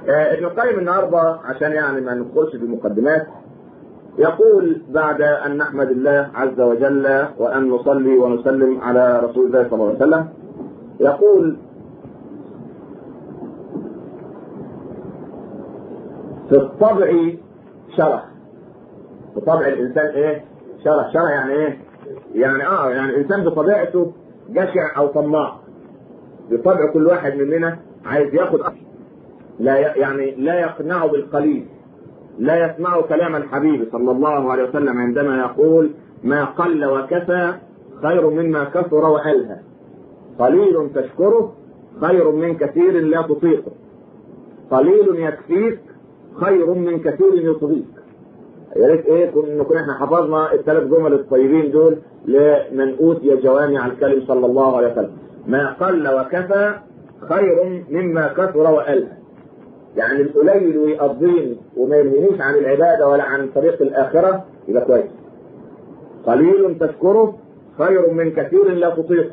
آه، ابن القيم النهارده عشان يعني ما ندخلش في المقدمات يقول بعد ان نحمد الله عز وجل وان نصلي ونسلم على رسول الله صلى الله عليه وسلم يقول في الطبع شرح في طبع الانسان ايه؟ شرح شرح يعني ايه؟ يعني اه يعني الانسان بطبيعته جشع او طماع بطبع كل واحد مننا عايز ياخد أكثر. لا ي- يعني لا يقنع بالقليل لا يسمع كلام الحبيب صلى الله عليه وسلم عندما يقول ما قل وكفى خير مما كثر وألهى قليل تشكره خير من كثير لا تطيقه قليل يكفيك خير من كثير يطغيك يا ريت ايه كن- نكون احنا حفظنا الثلاث جمل الطيبين دول لمن اوتي جوامع الكلم صلى الله عليه وسلم ما قل وكفى خير مما كثر والهى يعني القليل ويقضيني وما يلهينيش عن العباده ولا عن طريق الاخره يبقى كويس قليل تشكره خير من كثير لا تطيقه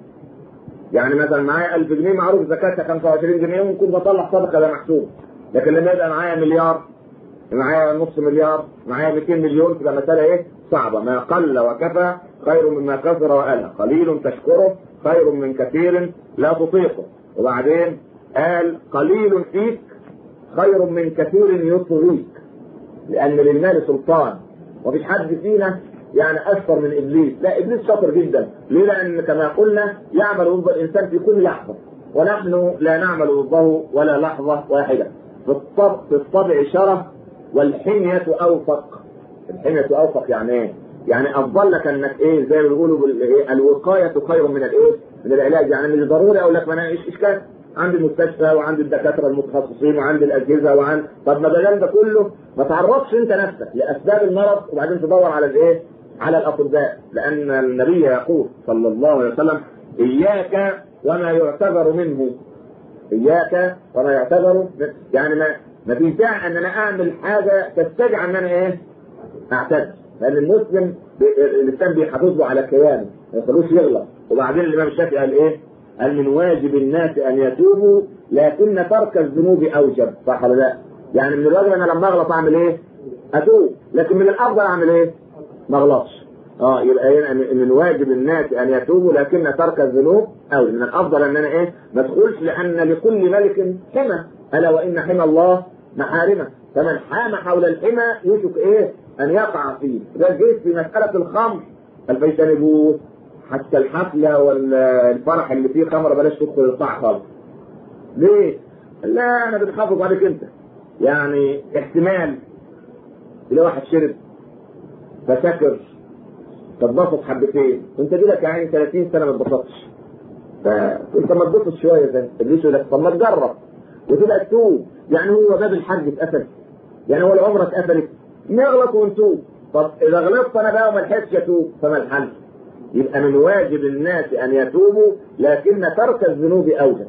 يعني مثلا معايا 1000 جنيه معروف زكاتها 25 جنيه ممكن بطلع صدقه ده محسوب لكن لما يبقى معايا مليار معايا نص مليار معايا 200 مليون تبقى مسألة ايه؟ صعبة ما قل وكفى خير مما كثر وألى قليل تشكره خير من كثير لا تطيقه وبعدين قال قليل فيك خير من كثير يطغيك لأن للمال سلطان ومفيش حد فينا يعني أشطر من إبليس لا إبليس شاطر جدا ليه لأن كما قلنا يعمل ضد الإنسان في كل لحظة ونحن لا نعمل ضده ولا لحظة واحدة في الطبع, في الطبع شرف والحمية أوفق الحمية أوفق يعني إيه؟ يعني أفضل لك إنك إيه زي ما بيقولوا بال- إيه؟ الوقاية خير من الإيه؟ من العلاج يعني مش ضروري أقول لك ما أنا إيش إشكال عندي المستشفى وعندي الدكاترة المتخصصين وعندي الأجهزة وعن طب ما ده ده كله ما تعرضش أنت نفسك لأسباب المرض وبعدين تدور على الإيه؟ على الأطباء لأن النبي يقول صلى الله عليه وسلم إياك وما يعتذر منه إياك وما يعتذر منه. يعني ما ما في داعي ان انا اعمل حاجه تستدعي ان انا ايه؟ اعتذر لان المسلم بي- الانسان بيحافظ له على كيانه ما يخلوش يغلط وبعدين الامام الشافعي قال ايه؟ قال من واجب الناس ان يتوبوا لكن ترك الذنوب اوجب صح ولا لا؟ يعني من الواجب انا لما اغلط اعمل ايه؟ اتوب لكن من الافضل اعمل ايه؟ ما اغلطش اه يبقى هنا من من واجب الناس ان يتوبوا لكن ترك الذنوب او من الافضل ان انا ايه؟ ما ادخلش لان لكل ملك حمى الا وان حمى الله محارمه فمن حام حول الحمى يوشك ايه؟ ان يقع فيه ده جيت في مساله الخمر قال فيجتنبوه حتى الحفله والفرح اللي فيه خمر بلاش تدخل القاع خالص. ليه؟ لا انا بنحافظ عليك انت. يعني احتمال تلاقي واحد شرب فسكر تتبسط حبتين وانت لك يعني 30 سنه ما اتبسطتش فانت ما تبسط شويه زي ابليس يقول لك طب ما تجرب وتبقى تتوب يعني هو باب الحج اتقفل يعني هو العمره اتقفلت نغلط ونتوب طب اذا غلطت انا بقى وما لحقتش اتوب فما الحل؟ يبقى من واجب الناس ان يتوبوا لكن ترك الذنوب اوجب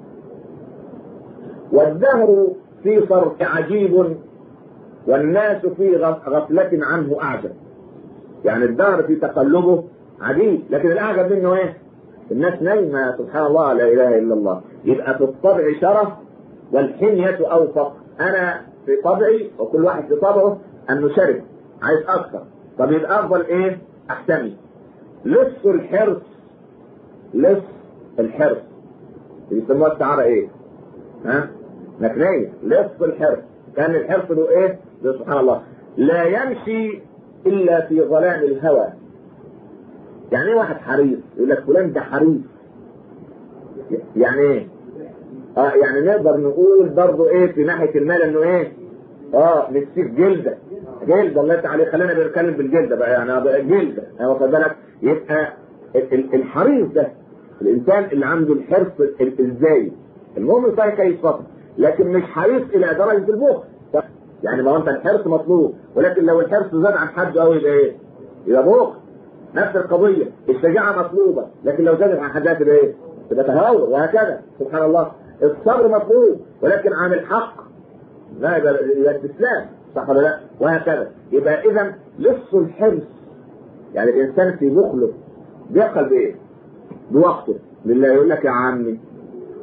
والدهر في صرف عجيب والناس في غف- غفلة عنه أعجب يعني الدهر في تقلبه عجيب لكن الأعجب منه إيه؟ الناس نايمة سبحان الله لا إله إلا الله يبقى في الطبع شرف والحمية أوفق أنا في طبعي وكل واحد في طبعه أنه شرب عايز أكثر طب يبقى أفضل إيه؟ أحتمي لص الحرص لص الحرص يسموها السعارة إيه؟ ها؟ مكنية لص الحرص كان الحرص له ايه؟ له سبحان الله لا يمشي الا في ظلام الهوى يعني ايه واحد حريص؟ يقول لك فلان ده حريص يعني ايه؟ اه يعني نقدر نقول برضه ايه في ناحيه المال انه ايه؟ اه نكسيك جلده جلده الله يفتح عليه خلينا بنتكلم بالجلده بقى يعني بقى جلده يعني واخد بالك يبقى ال- ال- الحريص ده الانسان اللي عنده الحرص ال- الزايد المهم صحيح كيف فقط لكن مش حريص الى درجه البخل يعني ما هو انت الحرص مطلوب ولكن لو الحرص زاد عن حده قوي يبقى ايه؟ يبقى بخل نفس القضيه الشجاعه مطلوبه لكن لو زادت عن حدها تبقى ايه؟ تبقى تهور وهكذا سبحان الله الصبر مطلوب ولكن عن الحق لا يبقى يبقى استسلام صح ولا لا؟ وهكذا يبقى اذا لص الحرص يعني الانسان في بخله بيقل بايه؟ بوقته لله يقول لك يا عمي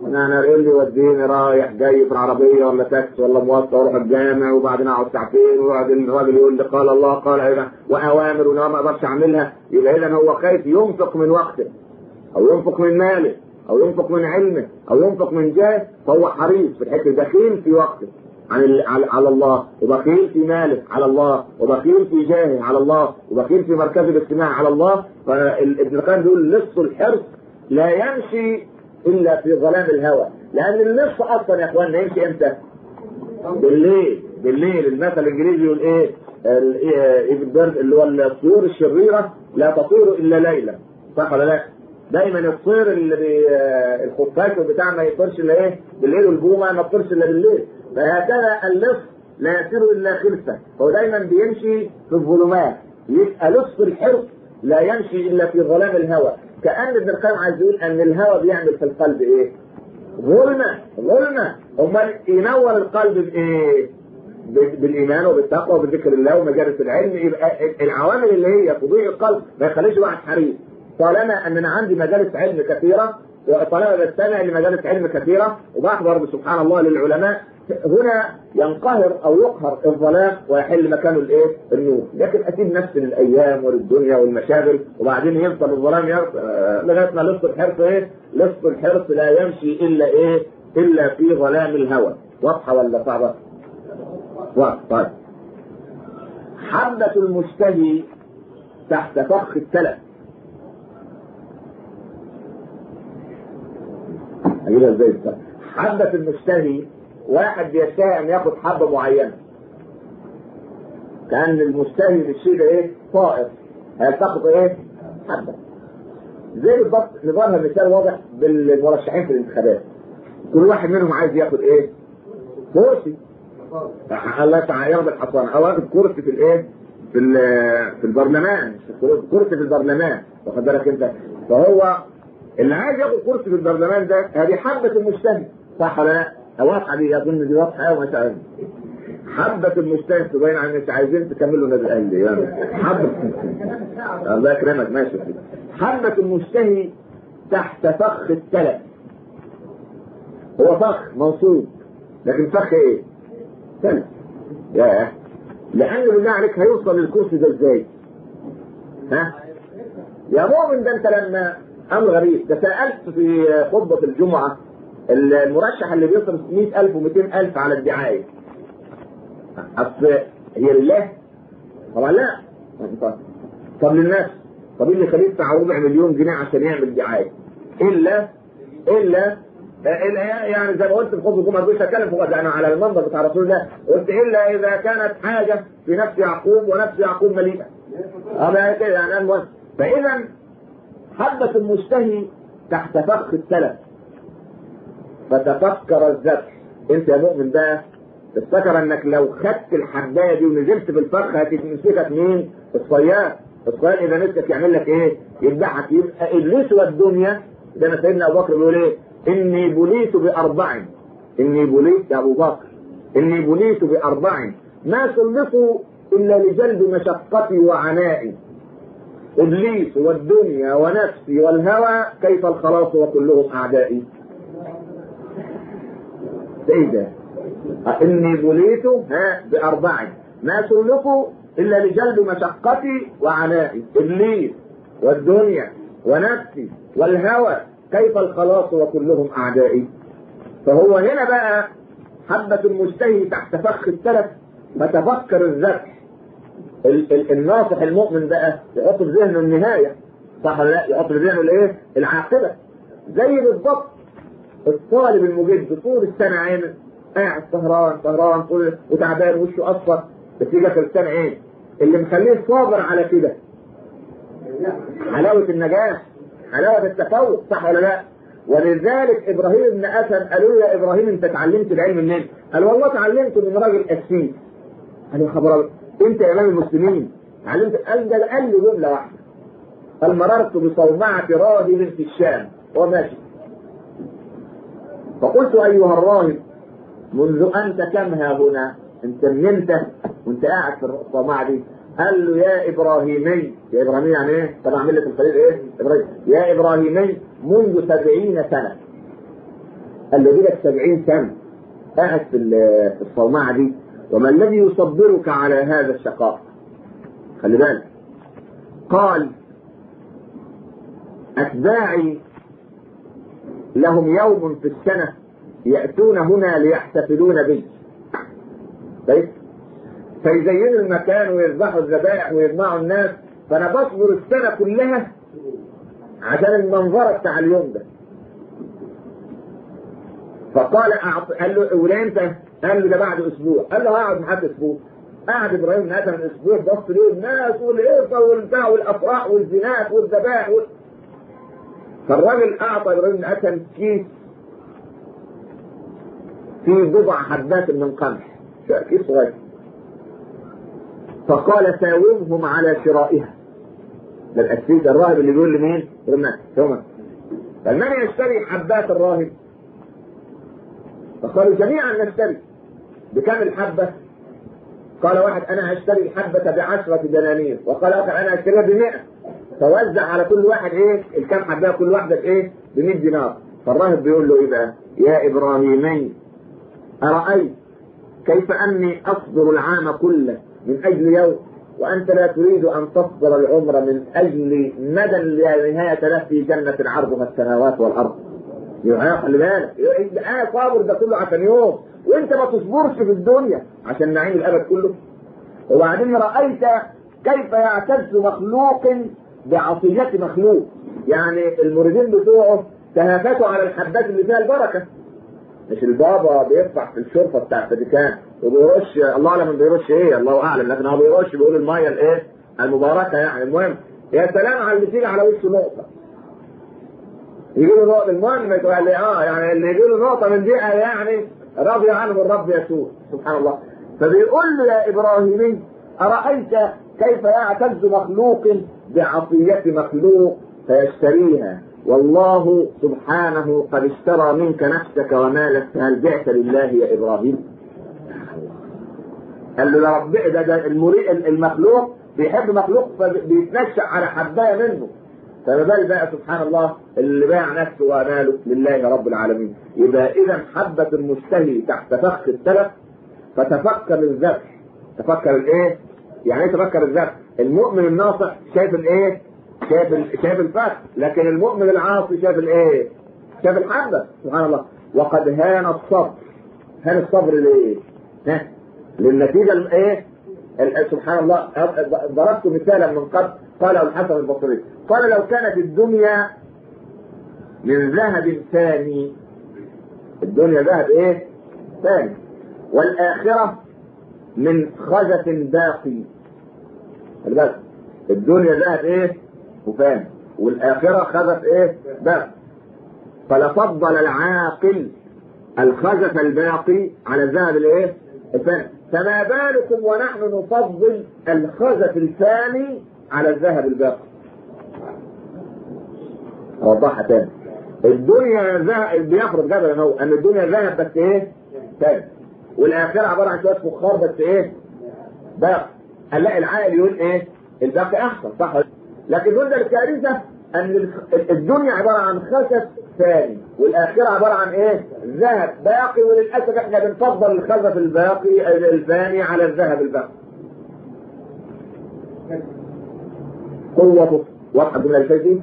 انا ايه اللي يوديني رايح جاي في العربيه ولا تاكسي ولا مواصله واروح الجامع وبعدين اقعد ساعتين ويقعد الراجل يقول لي قال الله قال ايه واوامر وانا ما اقدرش اعملها يبقى اذا هو خايف ينفق من وقته او ينفق من ماله او ينفق من علمه او ينفق من جاه فهو حريص في الحته بخيل في وقته عن ال- على على الله وبخيل في ماله على الله وبخيل في جاهه على الله وبخيل في مركز الاجتماع على الله فابن القيم بيقول لص الحرص لا يمشي الا في ظلام الهوى لان اللص اصلا يا اخوانا يمشي امتى؟ بالليل بالليل المثل الانجليزي يقول ايه؟ ال- إيه- البرد اللي هو الطيور الشريره لا تطير الا ليلا صح ولا لا؟ دايما الطير اللي بي آه، الخفاش بتاع ما يطيرش الا ايه؟ بالليل والبومه ما تطيرش الا بالليل فهكذا اللص لا يسير الا خلفه هو دايما بيمشي في الظلمات يبقى لص الحرص لا يمشي الا في ظلام الهوى كان ابن القيم عايز يقول ان الهوى بيعمل في القلب ايه؟ ظلمه ظلمه امال ينور القلب بايه؟ ب- بالايمان وبالتقوى وبذكر الله ومجالس العلم يبقى العوامل اللي هي تضيع القلب ما يخليش واحد حريص طالما ان انا عندي مجالس علم كثيره وطالما بستمع لمجالس علم كثيره وبحضر سبحان الله للعلماء هنا ينقهر او يقهر الظلام ويحل مكانه الايه؟ النور، لكن اسيب نفسي للايام وللدنيا والمشاغل وبعدين يفضل الظلام ير- آه، لغايه ما لص الحرص ايه؟ لص الحرص لا يمشي الا ايه؟ الا في ظلام الهوى، واضحه ولا صعبه؟ واضحه طيب. حبة المشتهي تحت فخ التلف اجيبها ازاي السبب؟ حبة المشتهي واحد بيشتهي ان ياخد حبة معينة كان المشتهي للشيء ده ايه؟ طائر هيلتقط ايه؟ حبة زي بالضبط نضربها مثال واضح بالمرشحين في الانتخابات كل واحد منهم عايز ياخد ايه؟ كرسي الله تعالى ياخد الحصان او ياخد كرسي في الايه؟ في ال- في البرلمان كرسي في البرلمان واخد بالك انت فهو اللي عايز ياخد كرسي في البرلمان ده هذه حبة المجتهد صح ولا لا؟ واضحة دي اظن دي واضحة قوي مثلا حبة المجتهد تبين عن مش عايزين تكملوا النادي الاهلي يعني حبة الله يكرمك ماشي كده حبة المجتهي تحت فخ التلف هو فخ منصوب لكن فخ ايه؟ تلف ياه لأن بالله عليك هيوصل للكرسي ده ازاي؟ ها؟ يا مؤمن ده انت لما امر غريب ده سالت في خطبه الجمعه المرشح اللي بيصرف 100000 و200000 على الدعايه اصل هي لله طبعا لا طب للناس طب إيه اللي يخليه يدفع ربع مليون جنيه عشان يعمل دعايه الا الا إلا يعني زي ما قلت في خطبه الجمعه مش هتكلم فوق ده انا على المنبر بتاع رسول الله قلت الا اذا كانت حاجه في نفس يعقوب ونفس يعقوب مليئه اه كده يعني انا موافق. فاذا حبة المشتهي تحت فخ التلف فتفكر الذبح انت يا مؤمن بقى تفتكر انك لو خدت الحبايه دي ونزلت في الفخ هتمسكك مين؟ الصياد الصياد اذا مسكك يعمل لك ايه؟ يذبحك يبقى ابليس والدنيا ده انا سيدنا ابو بكر بيقول ايه؟ اني بليت باربع اني بليت يا ابو بكر اني بليت باربع ما سلطوا الا لجلب مشقتي وعنائي ابليس والدنيا ونفسي والهوى كيف الخلاص وكلهم اعدائي ايه ده اني بليت ها باربع ما سلكوا الا لجلب مشقتي وعنائي ابليس والدنيا ونفسي والهوى كيف الخلاص وكلهم اعدائي فهو هنا بقى حبة المجتهي تحت فخ التلف فتفكر الذبح ال- ال- الناصح المؤمن بقى يحط في ذهنه النهايه صح ولا لا؟ يحط في ذهنه الايه؟ العاقبه زي بالضبط الطالب المجد طول السنه عين قاعد سهران سهران طول وتعبان وشه اصفر بس يجي اخر السنه ايه؟ اللي مخليه صابر على كده حلاوه النجاح حلاوه التفوق صح ولا لا؟ ولذلك ابراهيم بن اسد قالوا له يا ابراهيم انت اتعلمت العلم منين؟ قال والله اتعلمته من راجل قسيس قال يا خبر أبيض، انت يا امام المسلمين علمت قال ده قال لي جمله واحده قال مررت بصومعه راهب في الشام وهو ماشي فقلت ايها الراهب منذ انت كم ها هنا انت من انت وانت قاعد في الصومعه دي قال له يا ابراهيمي يا ابراهيمي يعني ايه؟ طبعا مله الخليل ايه؟ ابراهيم يا ابراهيمي منذ سبعين سنه قال له لك 70 سنه قاعد في ال- في الصومعه دي وما الذي يصبرك على هذا الشقاء؟ خلي بالك قال أتباعي لهم يوم في السنة يأتون هنا ليحتفلون بي طيب فيزينوا المكان ويذبحوا الذبائح ويجمعوا الناس فأنا بصبر السنة كلها عشان المنظرة بتاع اليوم ده فقال أعط... قال له ولا انت؟ قال له ده بعد اسبوع قال له هقعد لحد اسبوع قعد ابراهيم مثلا اسبوع بص ليه الناس والهيصه والبتاع والافراح والزنات والذبائح وال... فالراجل اعطى ابراهيم الاسد كيس فيه بضع حبات من قمح كيس صغير فقال ساومهم على شرائها ده الاسيس الراهب اللي بيقول لمين؟ يقول ثم فمن يشتري حبات الراهب؟ فقالوا جميعا نشتري بكم الحبة؟ قال واحد أنا هشتري الحبة بعشرة دنانير وقال آخر أنا هشتريها بمئة فوزع على كل واحد إيه الكم حبة كل واحدة بإيه؟ ب 100 دينار فالراهب بيقول له إيه بقى؟ يا إبراهيمي أرأيت كيف أني أصبر العام كله من أجل يوم وأنت لا تريد أن تصبر العمر من أجل مدى لا نهاية له في جنة عرضها السماوات والأرض يا خلي بالك انا صابر ده كله عشان يوم وانت ما تصبرش في الدنيا عشان نعيم الابد كله وبعدين رايت كيف يعتز مخلوق بعطية مخلوق يعني المريدين بتوعه تهافتوا على الحبات اللي فيها البركه مش البابا بيدفع في الشرفه بتاع الفاتيكان وبيرش الله اعلم بيرش ايه الله اعلم لكن هو بيرش بيقول الميه الايه المباركه يعني المهم يا سلام على اللي تيجي على وشه نقطه يجي له نقطة المهم يقول لي اه يعني اللي يجي له نقطة من دي يعني رضي عنه الرب يسوع سبحان الله فبيقول له يا ابراهيمي ارايت كيف يعتز مخلوق بعطية مخلوق فيشتريها والله سبحانه قد اشترى منك نفسك ومالك هل بعت لله يا ابراهيم؟ قال له يا رب ده, ده المريء المخلوق بيحب مخلوق فبيتنشأ على حبايه منه فما بال بقى سبحان الله اللي باع نفسه وماله لله رب العالمين يبقى اذا حبة المشتهي تحت فخ التلف فتفكر الذبح تفكر الايه؟ يعني ايه تفكر الذبح؟ المؤمن الناصح شايف الايه؟ شايف ال... شايف الفخ لكن المؤمن العاصي شايف الايه؟ شايف الحبة سبحان الله وقد هان الصبر هان الصبر ليه؟ ها؟ للنتيجة الايه؟ سبحان الله ضربت مثالا من قبل قاله الحسن البصري قال لو كانت الدنيا من ذهب ثاني الدنيا ذهب ايه ثاني والآخرة من خزف باقي بالك الدنيا ذهب ايه وفان والآخرة خزف ايه باقي فلفضل العاقل الخزف الباقي على الذهب الايه الثاني فما بالكم ونحن نفضل الخزف الثاني على الذهب الباقي اوضحها تاني الدنيا ذهب بيخرج جبل هو ان الدنيا ذهب بس ايه تاني والاخره عباره عن شويه فخار بس ايه باقي هنلاقي العاقل يقول ايه الباقي احسن صح لكن دول الكارثه ان الدنيا عباره عن خشب ثاني والاخره عباره عن ايه ذهب باقي وللاسف احنا بنفضل الخزف الباقي الثاني على الذهب الباقي قوة واضحة الجملة اللي فاتت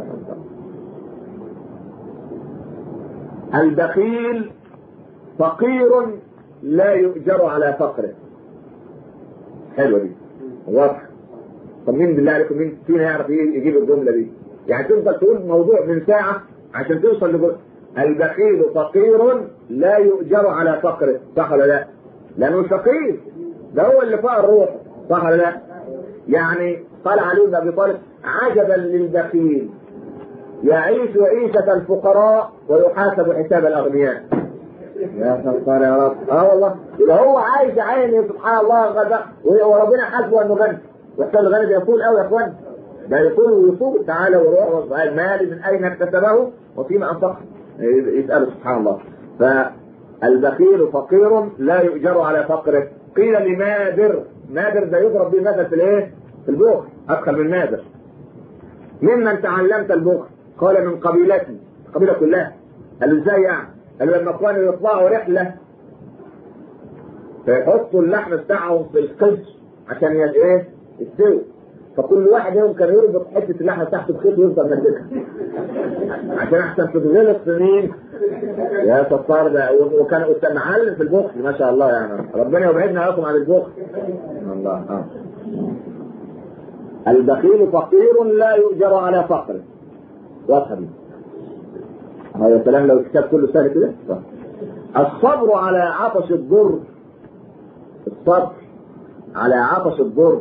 البخيل فقير لا يؤجر على فقره حلوة دي واضحة طب مين بالله عليكم مين فينا يعرف يجيب الجملة دي يعني تفضل تقول موضوع من ساعة عشان توصل لجزء البخيل فقير لا يؤجر على فقره صح ولا لا؟ لأنه مش فقير ده هو اللي فقر روحه صح ولا لا؟ يعني قال علي بن ابي طالب عجبا للبخيل يعيش عيشة الفقراء ويحاسب حساب الأغنياء. يا ستار يا رب، اه والله، يبقى هو عايش عيني سبحان الله غدا وربنا حاسبه انه غني، وحساب الغني ده يقول قوي يا اخوان. ده يقول ويصوم تعالى وروح المال من اين اكتسبه وفيما انفقه. يسأله سبحان الله. فالبخيل فقير لا يؤجر على فقره، قيل لمادر، مادر ده يضرب به مثل في الايه؟ في البخل، ادخل من مادر. ممن تعلمت البخل؟ قال من قبيلتي القبيله كلها قال له ازاي يعني؟ قالوا لما كانوا يطلعوا رحله فيحطوا اللحم بتاعهم في القدر عشان ي- ايه يستوي فكل واحد منهم كان يربط حته اللحمه تحت الخيط ويفضل ماسكها عشان احسن تتغلط في مين؟ يا ستار ده وكان أستاذ معلم في البخل ما شاء الله يعني ربنا يبعدنا لكم عن البخل الله اه البخيل فقير لا يؤجر على فقره واضحه دي هذا كلام لو الكتاب كله سهل كده صح. الصبر على عطش الضر الصبر على عطش الضر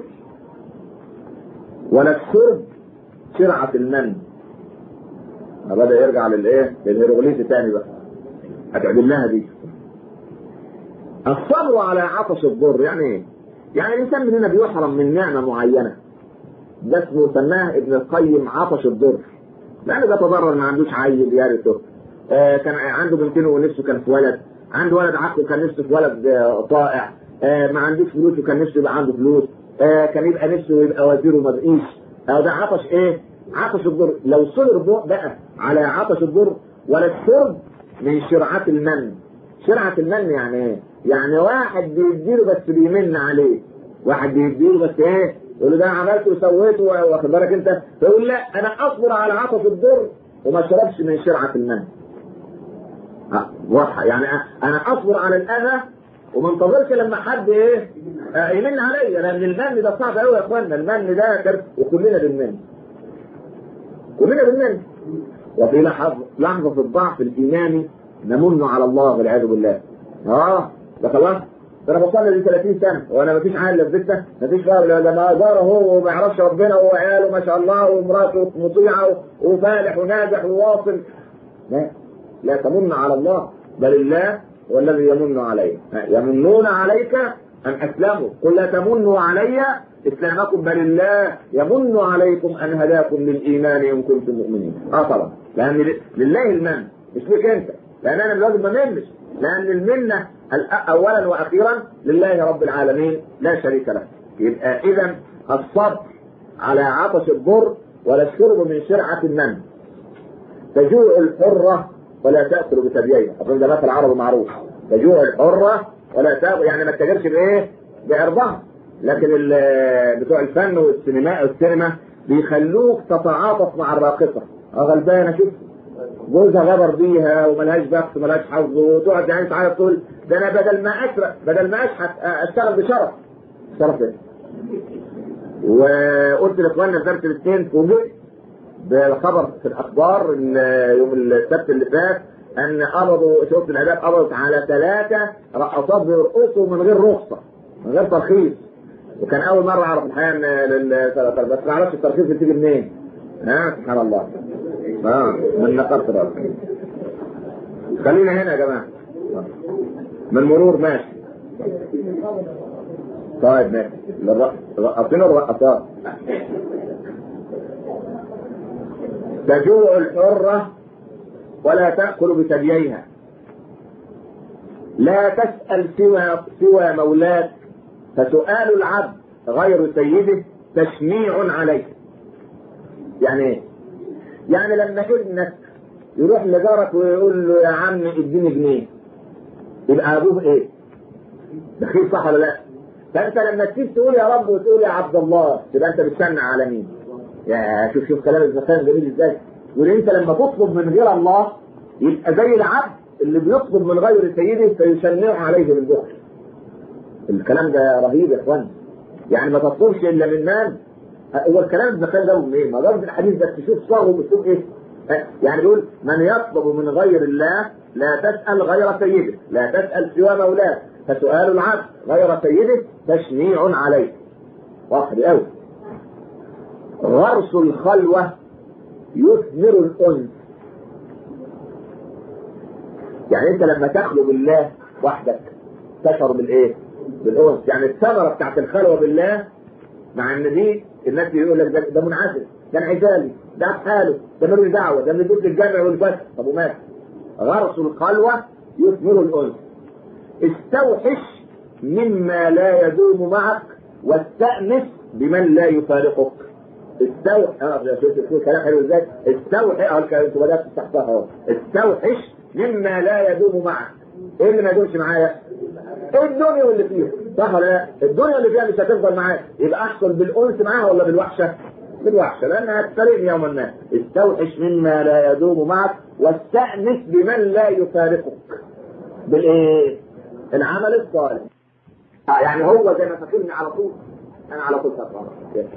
ولا الشرب شرعة المن بدأ يرجع للايه؟ للهيروغليفي تاني بقى هتعدلناها دي الصبر على عطش الضر يعني ايه؟ يعني الانسان مننا بيحرم من نعمه معينه ده اسمه سماه ابن القيم عطش الضر لانه بيتضرر ما عندوش عيل يرثه آه كان عنده بنتين ونفسه كان في ولد عنده ولد عقله كان نفسه في ولد آه طائع آه ما عندوش فلوس وكان نفسه يبقى عنده فلوس آه كان يبقى نفسه يبقى وزير وما بقيش آه ده عطش ايه؟ عطش الضر لو صبر بقى على عطش الضر ولا الشرب من شرعات المن شرعة المن يعني ايه؟ يعني واحد بيديله بس بيمن عليه واحد بيديله بس ايه؟ يقول له ده عملت وسويت واخد بالك انت فيقول لا انا اصبر على عطش الضر وما اشربش من شرعة المن آه، واضحة يعني أ- انا اصبر على الاذى وما انتظرش لما حد ايه آه، يمن عليا لان المن ده صعب قوي يا اخوانا المن ده كارثة وكلنا بنمن كلنا بنمن وفي لحظة لحظة الضعف الإيماني نمن على الله والعياذ بالله. اه ده خلاص ده انا بصلي لي 30 سنة وانا ما فيش عيل لبستها ما فيش بقى ده ما جاره هو وما يعرفش ربنا وعياله ما شاء الله ومراته مطيعة وفالح وناجح وواصل. لا لا تمن على الله بل الله هو الذي يمن عليه يمنون عليك أن أسلموا قل لا تمنوا علي إسلامكم بل الله يمن عليكم أن هداكم للإيمان إن كنتم مؤمنين آه طبعا لأن ل- لله المن مش ليك أنت لأن أنا لازم ما منش لأن المنة الأ- أولا وأخيرا لله رب العالمين لا شريك له يبقى إذا الصبر على عطش الضر ولا الشرب من شرعة المن تجوع الحرة ولا تأكل بثدييها أظن ده مثل عربي معروف تجوع الحرة ولا تأكل يعني ما تتاجرش بإيه؟ بعرضها لكن ال- بتوع الفن والسينما والسينما بيخلوك تتعاطف مع الراقصة اه غلبانة شوف جوزها غدر بيها وملهاش بخت وملهاش حظ وتقعد يعني تعيط تقول ده انا بدل ما اسرق بدل ما اشحت اشتغل بشرف شرف ايه؟ وقلت لاخواننا في درس الاثنين فوجئت بالخبر في الاخبار ال- يوم السبت اللي فات ان قبضوا شرطه الاداب قبضت على ثلاثه رقصات بيرقصوا من غير رخصه من غير ترخيص وكان اول مره اعرف الحقيقه ان لل- بس ما اعرفش الترخيص بتيجي منين ها سبحان الله اه من نقابه الرقص خلينا هنا يا جماعه من مرور ماشي طيب ماشي للرقص- الرقاصين والرقصات تجوع الحرة ولا تأكل بثدييها لا تسأل سوى سوى مولاك فسؤال العبد غير سيده تشنيع عليه يعني ايه؟ يعني لما ابنك يروح لجارك ويقول له يا عم اديني جنيه يبقى ابوه ايه؟ بخيل صح ولا لا؟ فانت لما تسيب تقول يا رب وتقول يا عبد الله تبقى انت بتشنع على مين؟ يا شوف شوف كلام ابن القيم جميل ازاي يقول انت لما تطلب من غير الله يبقى زي العبد اللي بيطلب من غير سيده فيشنع عليه بالبخل الكلام ده رهيب يا اخوان يعني ما تطلبش الا من مال هو الكلام ابن القيم ده منين؟ ما ضرب الحديث ده تشوف صاغه بتشوف ايه؟ يعني بيقول من يطلب من غير الله لا تسأل غير سيده لا تسأل سوى مولاه فسؤال العبد غير سيده تشنيع عليه واحد قوي غرس الخلوة يثمر الأنس يعني انت لما تخلو بالله وحدك تشعر بالايه؟ بالأنس يعني الثمرة بتاعت الخلوة بالله مع ان دي الناس يقول لك ده, ده منعزل ده انعزالي ده في حاله ده ملوش دعوة ده بيدوس للجامع والفتح طب ومات غرس الخلوة يثمر الأنس استوحش مما لا يدوم معك واستأنس بمن لا يفارقك استوحش اه شوف شوف كلام حلو ازاي استوحش اه الكلام انتوا بدات تستحضرها اهو استوحش مما لا يدوم معك ايه اللي ما يدومش معايا؟ الدنيا واللي فيها صح ولا لا؟ الدنيا اللي فيها مش هتفضل معايا يبقى احصل بالانس معاها ولا بالوحشه؟ بالوحشه لانها هتفارقني يوما ما استوحش مما لا يدوم معك واستانس بمن لا يفارقك بالايه؟ العمل الصالح يعني هو زي ما فاكرني على طول انا على طول فاكر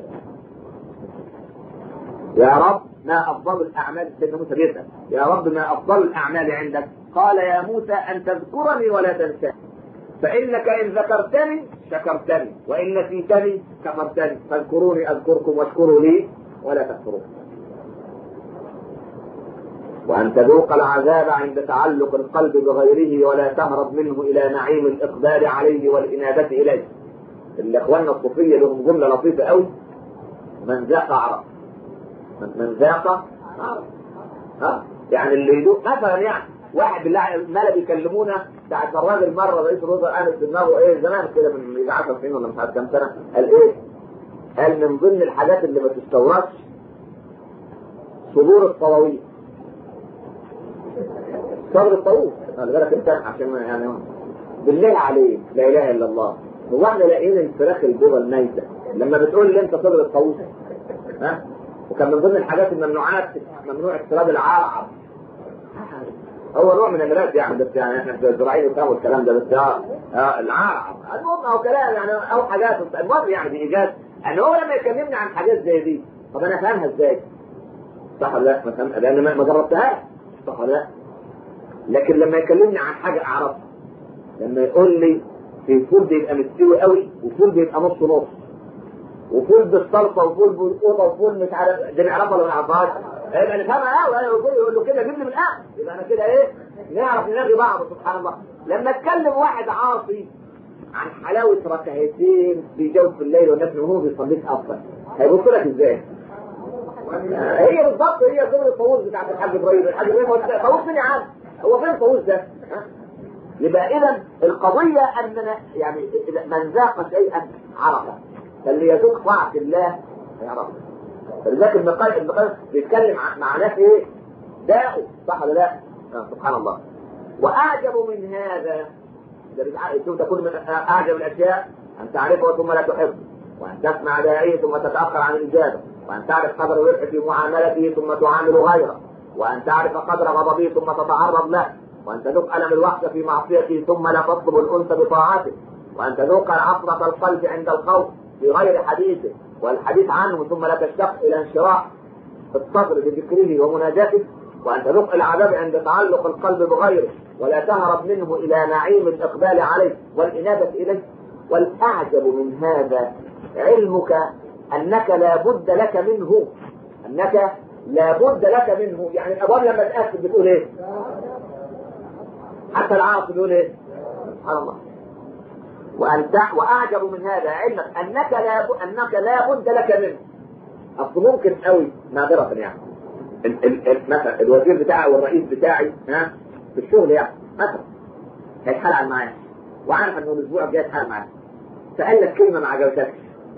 يا رب ما افضل الاعمال سيدنا موسى بيسال يا رب ما افضل الاعمال عندك قال يا موسى ان تذكرني ولا تنساني فانك ان ذكرتني شكرتني وان نسيتني كفرتني فاذكروني اذكركم واشكروا لي ولا تكفرون وأن تذوق العذاب عند تعلق القلب بغيره ولا تهرب منه إلى نعيم الإقبال عليه والإنابة إليه. الإخوان الصوفية لهم جملة لطيفة أوي من ذاق عرف من ذاق عرف ها يعني اللي يدوق مثلا يعني واحد بالله الملا بيكلمونا بتاعت الراجل مره رئيس الوزراء قال في دماغه ايه زمان كده من يجي 10 سنين ولا مش عارف كام سنه قال ايه؟ قال من ضمن الحاجات اللي ما تستوردش صدور الطواويس صدر الطاووس خلي بالك انت عشان يعني بالله عليك لا اله الا الله هو احنا لاقيين الفراخ البيضاء الميته لما بتقول لي انت صدر الطاووس ها وكان من ضمن الحاجات الممنوعات ممنوع اقتراب العرعر هو نوع من الناس يعني بس يعني احنا زراعيين وفاهم الكلام ده بس اه, آه العرعر المهم او كلام يعني او حاجات المهم يعني بايجاز ان هو لما يكلمني عن حاجات زي دي طب انا فاهمها ازاي؟ صح ولا لا؟ ما فاهم لان ما جربتهاش صح ولا لا؟ لكن لما يكلمني عن حاجه اعرفها لما يقول لي في فول بيبقى مستوي قوي وفول بيبقى نص نص وفول بالصلصه وفول بالقوطه وفول مش عارف دي نعرفها ولا ما نعرفهاش؟ يبقى نفهمها قوي يقول يقول له كده جيب لي من الاخر يبقى انا كده ايه؟ نعرف نلاقي بعض سبحان الله لما اتكلم واحد عاصي عن حلاوه ركعتين بيجاوب في الليل والناس وهو بيصليك افضل هيبص لك ازاي؟ هي بالظبط هي زي الطاووس بتاعت الحاج ابراهيم الحاج ابراهيم طاووس مين يا عم؟ هو فين الطاووس ده؟ يبقى اذا القضيه اننا يعني من ذاق شيئا عرفه فاللي يذوق طاعه الله يعرفه فلذلك ابن القيم ابن القيم بيتكلم مع ناس ايه؟ داءوا صح ولا لا؟ سبحان الله واعجب من هذا شوف تكون من اعجب الاشياء ان تعرفه ثم لا تحبه وان تسمع داعيه ثم تتاخر عن الاجابه وان تعرف قدر الربح في معاملته ثم تعامل غيره وان تعرف قدر غضبه ثم تتعرض له وان تذوق الم الوحده في معصيته ثم لا تطلب الانس بطاعته وان تذوق عصرة القلب عند الخوف في غير حديثه والحديث عنه ثم لا تشتاق الى انشراح الصدر بذكره ومناجاته وان تذوق العذاب عند تعلق القلب بغيره ولا تهرب منه الى نعيم الاقبال عليه والانابه اليه والاعجب من هذا علمك انك لا بد لك منه انك لا بد لك منه يعني الابواب لما تاكد بتقول ايه؟ حتى العاصي بيقول ايه؟ سبحان الله وأن واعجب من هذا علمك انك لا ب... انك لا بد لك منه اصل ممكن قوي نادرة يعني ال... ال... ال... مثلا الوزير بتاعي والرئيس بتاعي ها في الشغل يعني مثلا هيتحلق معايا وعارف انه الاسبوع الجاي هيتحلق معايا فقال لك كلمه ما عجبتكش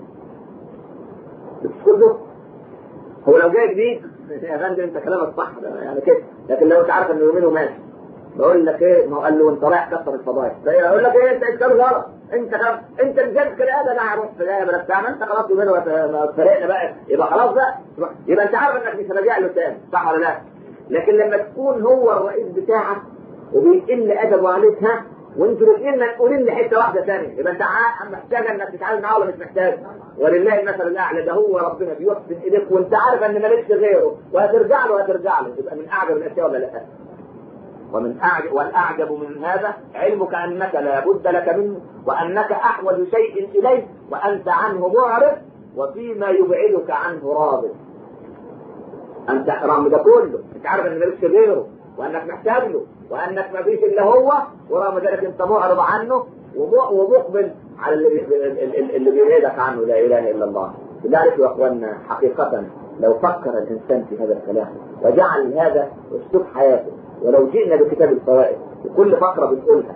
كله هو لو جاي جديد يا فندم انت كلامك صح يعني كده لكن لو انت عارف انه يومين وماشي بقول لك ايه ما هو قال له انت رايح كسر الفضائح يقول لك ايه انت انت غلط انت خلاص انت الجد كده ده انا هروح في الايه بلا بتاع ما انت خلاص يومين وفرقنا بقى يبقى خلاص بقى يبقى انت عارف انك مش راجع له تاني صح ولا لا؟ لكن لما تكون هو الرئيس بتاعك وبيقل ادبه عليك ها وانتوا الاثنين مسؤولين لحته واحده ثانيه يبقى انت محتاج انك تتعامل معاه ولا مش محتاج ولله المثل الاعلى ده هو ربنا بيحسن ايديك وانت عارف ان مالكش غيره وهترجع له وهترجع له يبقى من اعجب الاشياء ولا لا؟ ومن أعجب والاعجب من هذا علمك انك لا بد لك منه وانك احوج شيء اليه وانت عنه معرض وفيما يبعدك عنه راغب انت رغم ده كله انت عارف ان مالكش غيره وانك محتاج له وانك ما فيش الا هو ورغم ذلك انت معرض عنه ومقبل على اللي, اللي بيبعدك عنه لا اله الا الله لذلك يا اخواننا حقيقه لو فكر الانسان في هذا الكلام وجعل هذا اسلوب حياته ولو جئنا بكتاب الفوائد وكل فقره بنقولها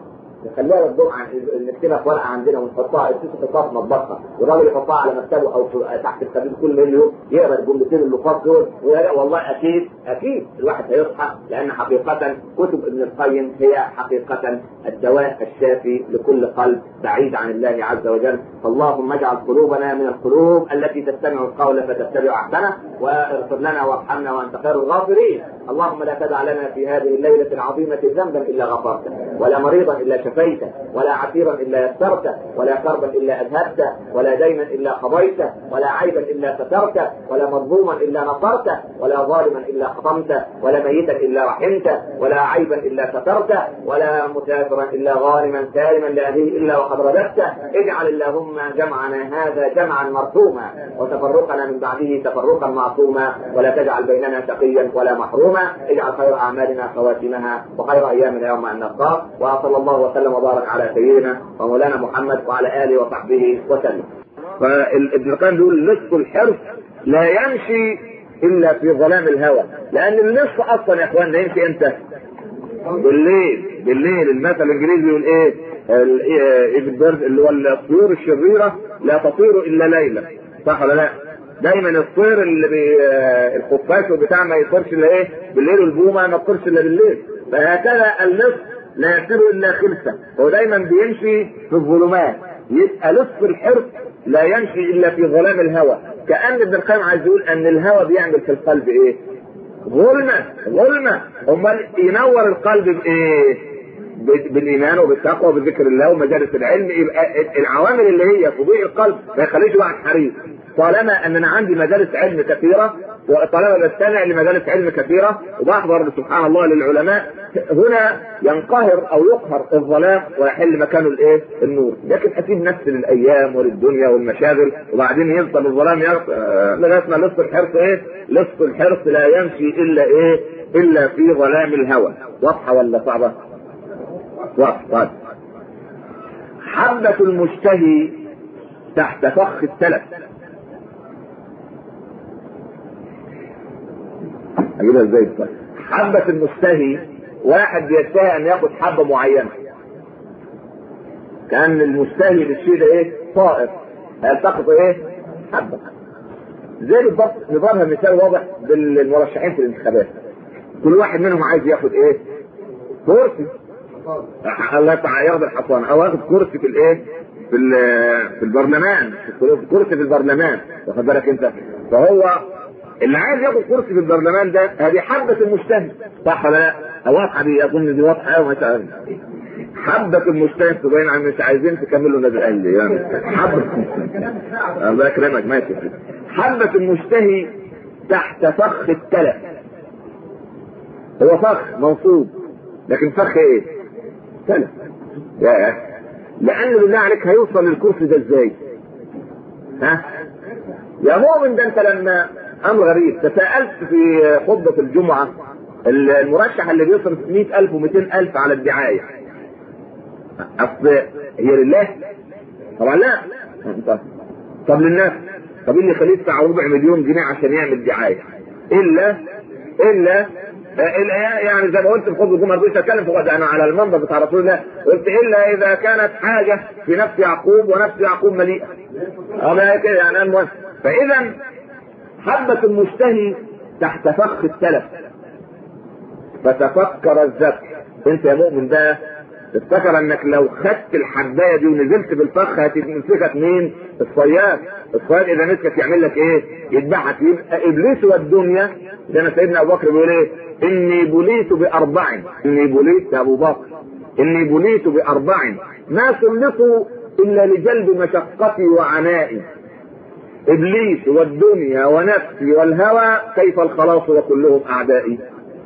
نخليها للدور عن نكتبها في ورقه عندنا ونحطها الست تحطها في مطبخها والراجل يحطها على مكتبه او في تحت السرير كل يوم يقرا الجملتين اللقاط دول ويا والله اكيد اكيد الواحد هيصحى لان حقيقه كتب ابن القيم هي حقيقه الدواء الشافي لكل قلب بعيد عن الله عز وجل فاللهم اجعل قلوبنا من القلوب التي تستمع القول فتتبع احسنه واغفر لنا وارحمنا وانت خير الغافرين اللهم لا تدع لنا في هذه الليله العظيمه ذنبا الا غفرته ولا مريضا الا شفيته ولا عسيرا الا يسرته ولا كربا الا اذهبته ولا دينا الا قضيته ولا عيبا الا سترته ولا مظلوما الا نصرته ولا ظالما الا قطمته ولا ميتا الا رحمته ولا عيبا الا سترته ولا مسافرا الا غانما سالما لاهله الا وقد رددته اجعل اللهم جمعنا هذا جمعا مرحوما وتفرقنا من بعده تفرقا معصوما ولا تجعل بيننا شقيا ولا محروما اجعل خير اعمالنا خواتمها وخير ايامنا يوم ان نلقاك وصلى الله وسلم وبارك على سيدنا ومولانا محمد وعلى اله وصحبه وسلم. فابن القيم بيقول نصف الحرص لا يمشي الا في ظلام الهوى لان النصف اصلا يا اخوان ده يمشي امتى؟ بالليل بالليل المثل الانجليزي يقول ايه؟ اللي هو الطيور الشريره لا تطير الا ليلا صح ولا لا؟ دايما الطير اللي بي الخفاش بتاع ما يطيرش الا ايه؟ بالليل والبومه ما تطيرش الا بالليل فهكذا النصف لا يصير الا خلفه هو دايما بيمشي في الظلمات يبقى لص الحرص لا يمشي الا في ظلام الهوى كان ابن القيم عايز يقول ان الهوى بيعمل في القلب ايه؟ ظلمه ظلمه امال ينور القلب بايه؟ بالايمان وبالتقوى وبذكر الله ومجالس العلم يبقى العوامل اللي هي تضيء القلب ما يخليش واحد حريص طالما ان انا عندي مجالس علم كثيره وطالما بستمع لمجالس علم كثيره وبحضر سبحان الله للعلماء هنا ينقهر او يقهر الظلام ويحل مكانه الايه؟ النور، لكن اسيب نفسي للايام وللدنيا والمشاغل وبعدين يفضل الظلام لغايه ما لص الحرص ايه؟ لص الحرص لا يمشي الا ايه؟ الا في ظلام الهوى، واضحه ولا صعبه؟ واضحه طيب. حبة المشتهي تحت فخ التلف اجيبها ازاي طيب حبة المشتهي واحد بيشتهي ان ياخد حبة معينة كان المشتهي للشيء ده ايه طائر هيلتقط ايه حبة زي بالضبط نظامها مثال واضح بالمرشحين في الانتخابات كل واحد منهم عايز ياخد ايه كرسي الله تعالى ياخد الحصان او ياخد كرسي في الايه في في البرلمان في كرسي في البرلمان واخد بالك انت فهو اللي عايز ياخد كرسي في البرلمان ده هذه حبة المجتهد صح ولا لا؟ واضحة دي اظن دي واضحة قوي مثلا حبة المجتهد تبين عن مش عايزين تكملوا النبي قال لي يعني حبة الله يكرمك ماشي حبة المشتهي تحت فخ التلف هو فخ منصوب لكن فخ ايه؟ تلف يا لأن بالله عليك هيوصل للكرسي ده ازاي؟ ها؟ يا مؤمن ده انت لما امر غريب تساءلت في خطبة الجمعة المرشح اللي بيصرف 100000 و200000 على الدعاية اصل هي لله طبعا لا طب, طب للناس طب اللي يخليه يدفع ربع مليون جنيه عشان يعمل دعاية الا الا يعني زي ما قلت في خطبه الجمعه رضيت اتكلم في انا على المنبر بتاع رسول الله قلت الا اذا كانت حاجه في نفس يعقوب ونفس يعقوب مليئه. اه كده يعني المهم فاذا حبة المشتهي تحت فخ التلف فتفكر الذبح انت يا مؤمن بقى افتكر انك لو خدت الحبايه دي ونزلت بالفخ هتمسكك مين؟ الصياد، الصياد اذا مسكك يعمل لك ايه؟ يذبحك يبقى ابليس والدنيا زي ما سيدنا ابو بكر بيقول ايه؟ اني بليت باربع اني بليت يا ابو بكر اني بليت باربع ما سلطوا الا لجلب مشقتي وعنائي ابليس والدنيا ونفسي والهوى كيف الخلاص وكلهم اعدائي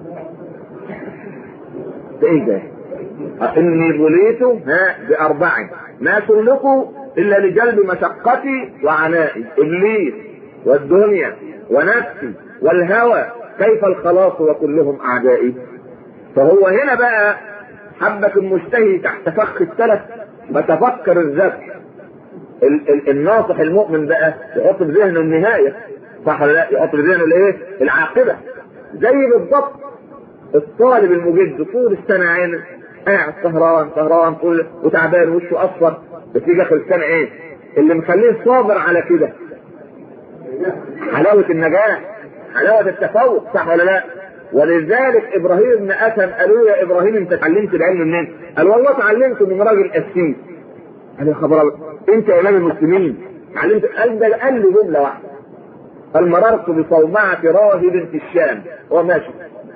ايه ده اني بليت ها باربع ما سلكوا الا لجلب مشقتي وعنائي ابليس والدنيا ونفسي والهوى كيف الخلاص وكلهم اعدائي فهو هنا بقى حبة المشتهي تحت فخ التلف بتفكر الذبح الناصح المؤمن بقى يحط في ذهنه النهايه صح ولا لا؟ يحط في ذهنه الايه؟ العاقبه زي بالضبط الطالب المجد طول السنه عين قاعد سهران سهران طول وتعبان وشه اصفر بس يجي اخر السنه ايه؟ اللي مخليه صابر على كده حلاوه النجاح حلاوه التفوق صح ولا لا؟ ولذلك ابراهيم بن ادهم قالوا يا ابراهيم انت اتعلمت العلم منين؟ قال والله اتعلمته من راجل قسيس. قال يا خبر أبيض، انت يا امام المسلمين اتعلمت قال ده قال لي جمله واحده. قال مررت بصومعه راهب في الشام وهو ماشي.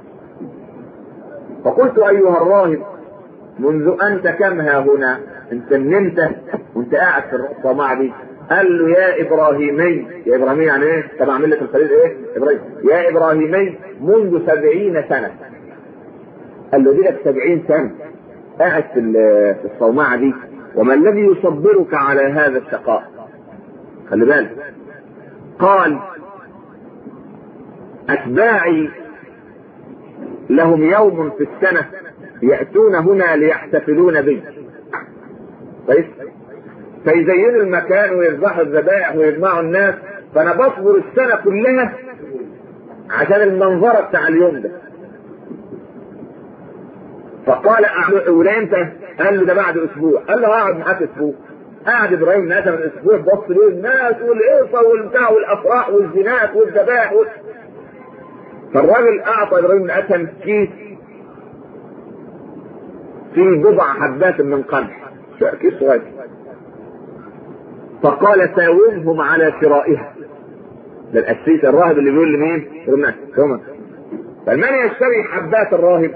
فقلت ايها الراهب منذ انت كم ها هنا؟ انت من انت وانت قاعد في الصومعه دي؟ قال له يا ابراهيمي يا ابراهيمي يعني ايه؟ طبعا مله الخليل ايه؟ ابراهيم يا ابراهيمي منذ سبعين سنه قال له دي لك سبعين سنه قاعد في في الصومعه دي وما الذي يصبرك على هذا الشقاء؟ خلي بالك قال اتباعي لهم يوم في السنه ياتون هنا ليحتفلون بي كويس فيزينوا المكان ويذبحوا الذبائح ويجمعوا الناس فانا بصبر السنه كلها عشان المنظره بتاع اليوم ده فقال ولا امتى؟ قال له ده بعد اسبوع قال له هقعد معاك اسبوع قعد ابراهيم نادى من اسبوع بص ليه الناس والقصه والبتاع والافراح والزنات والذبائح وال... فالراجل اعطى ابراهيم بن ادهم كيس فيه بضع حبات من قمح كيس صغير فقال ساومهم على شرائها ده القسيس الراهب اللي بيقول لمين؟ هم فمن يشتري حبات الراهب؟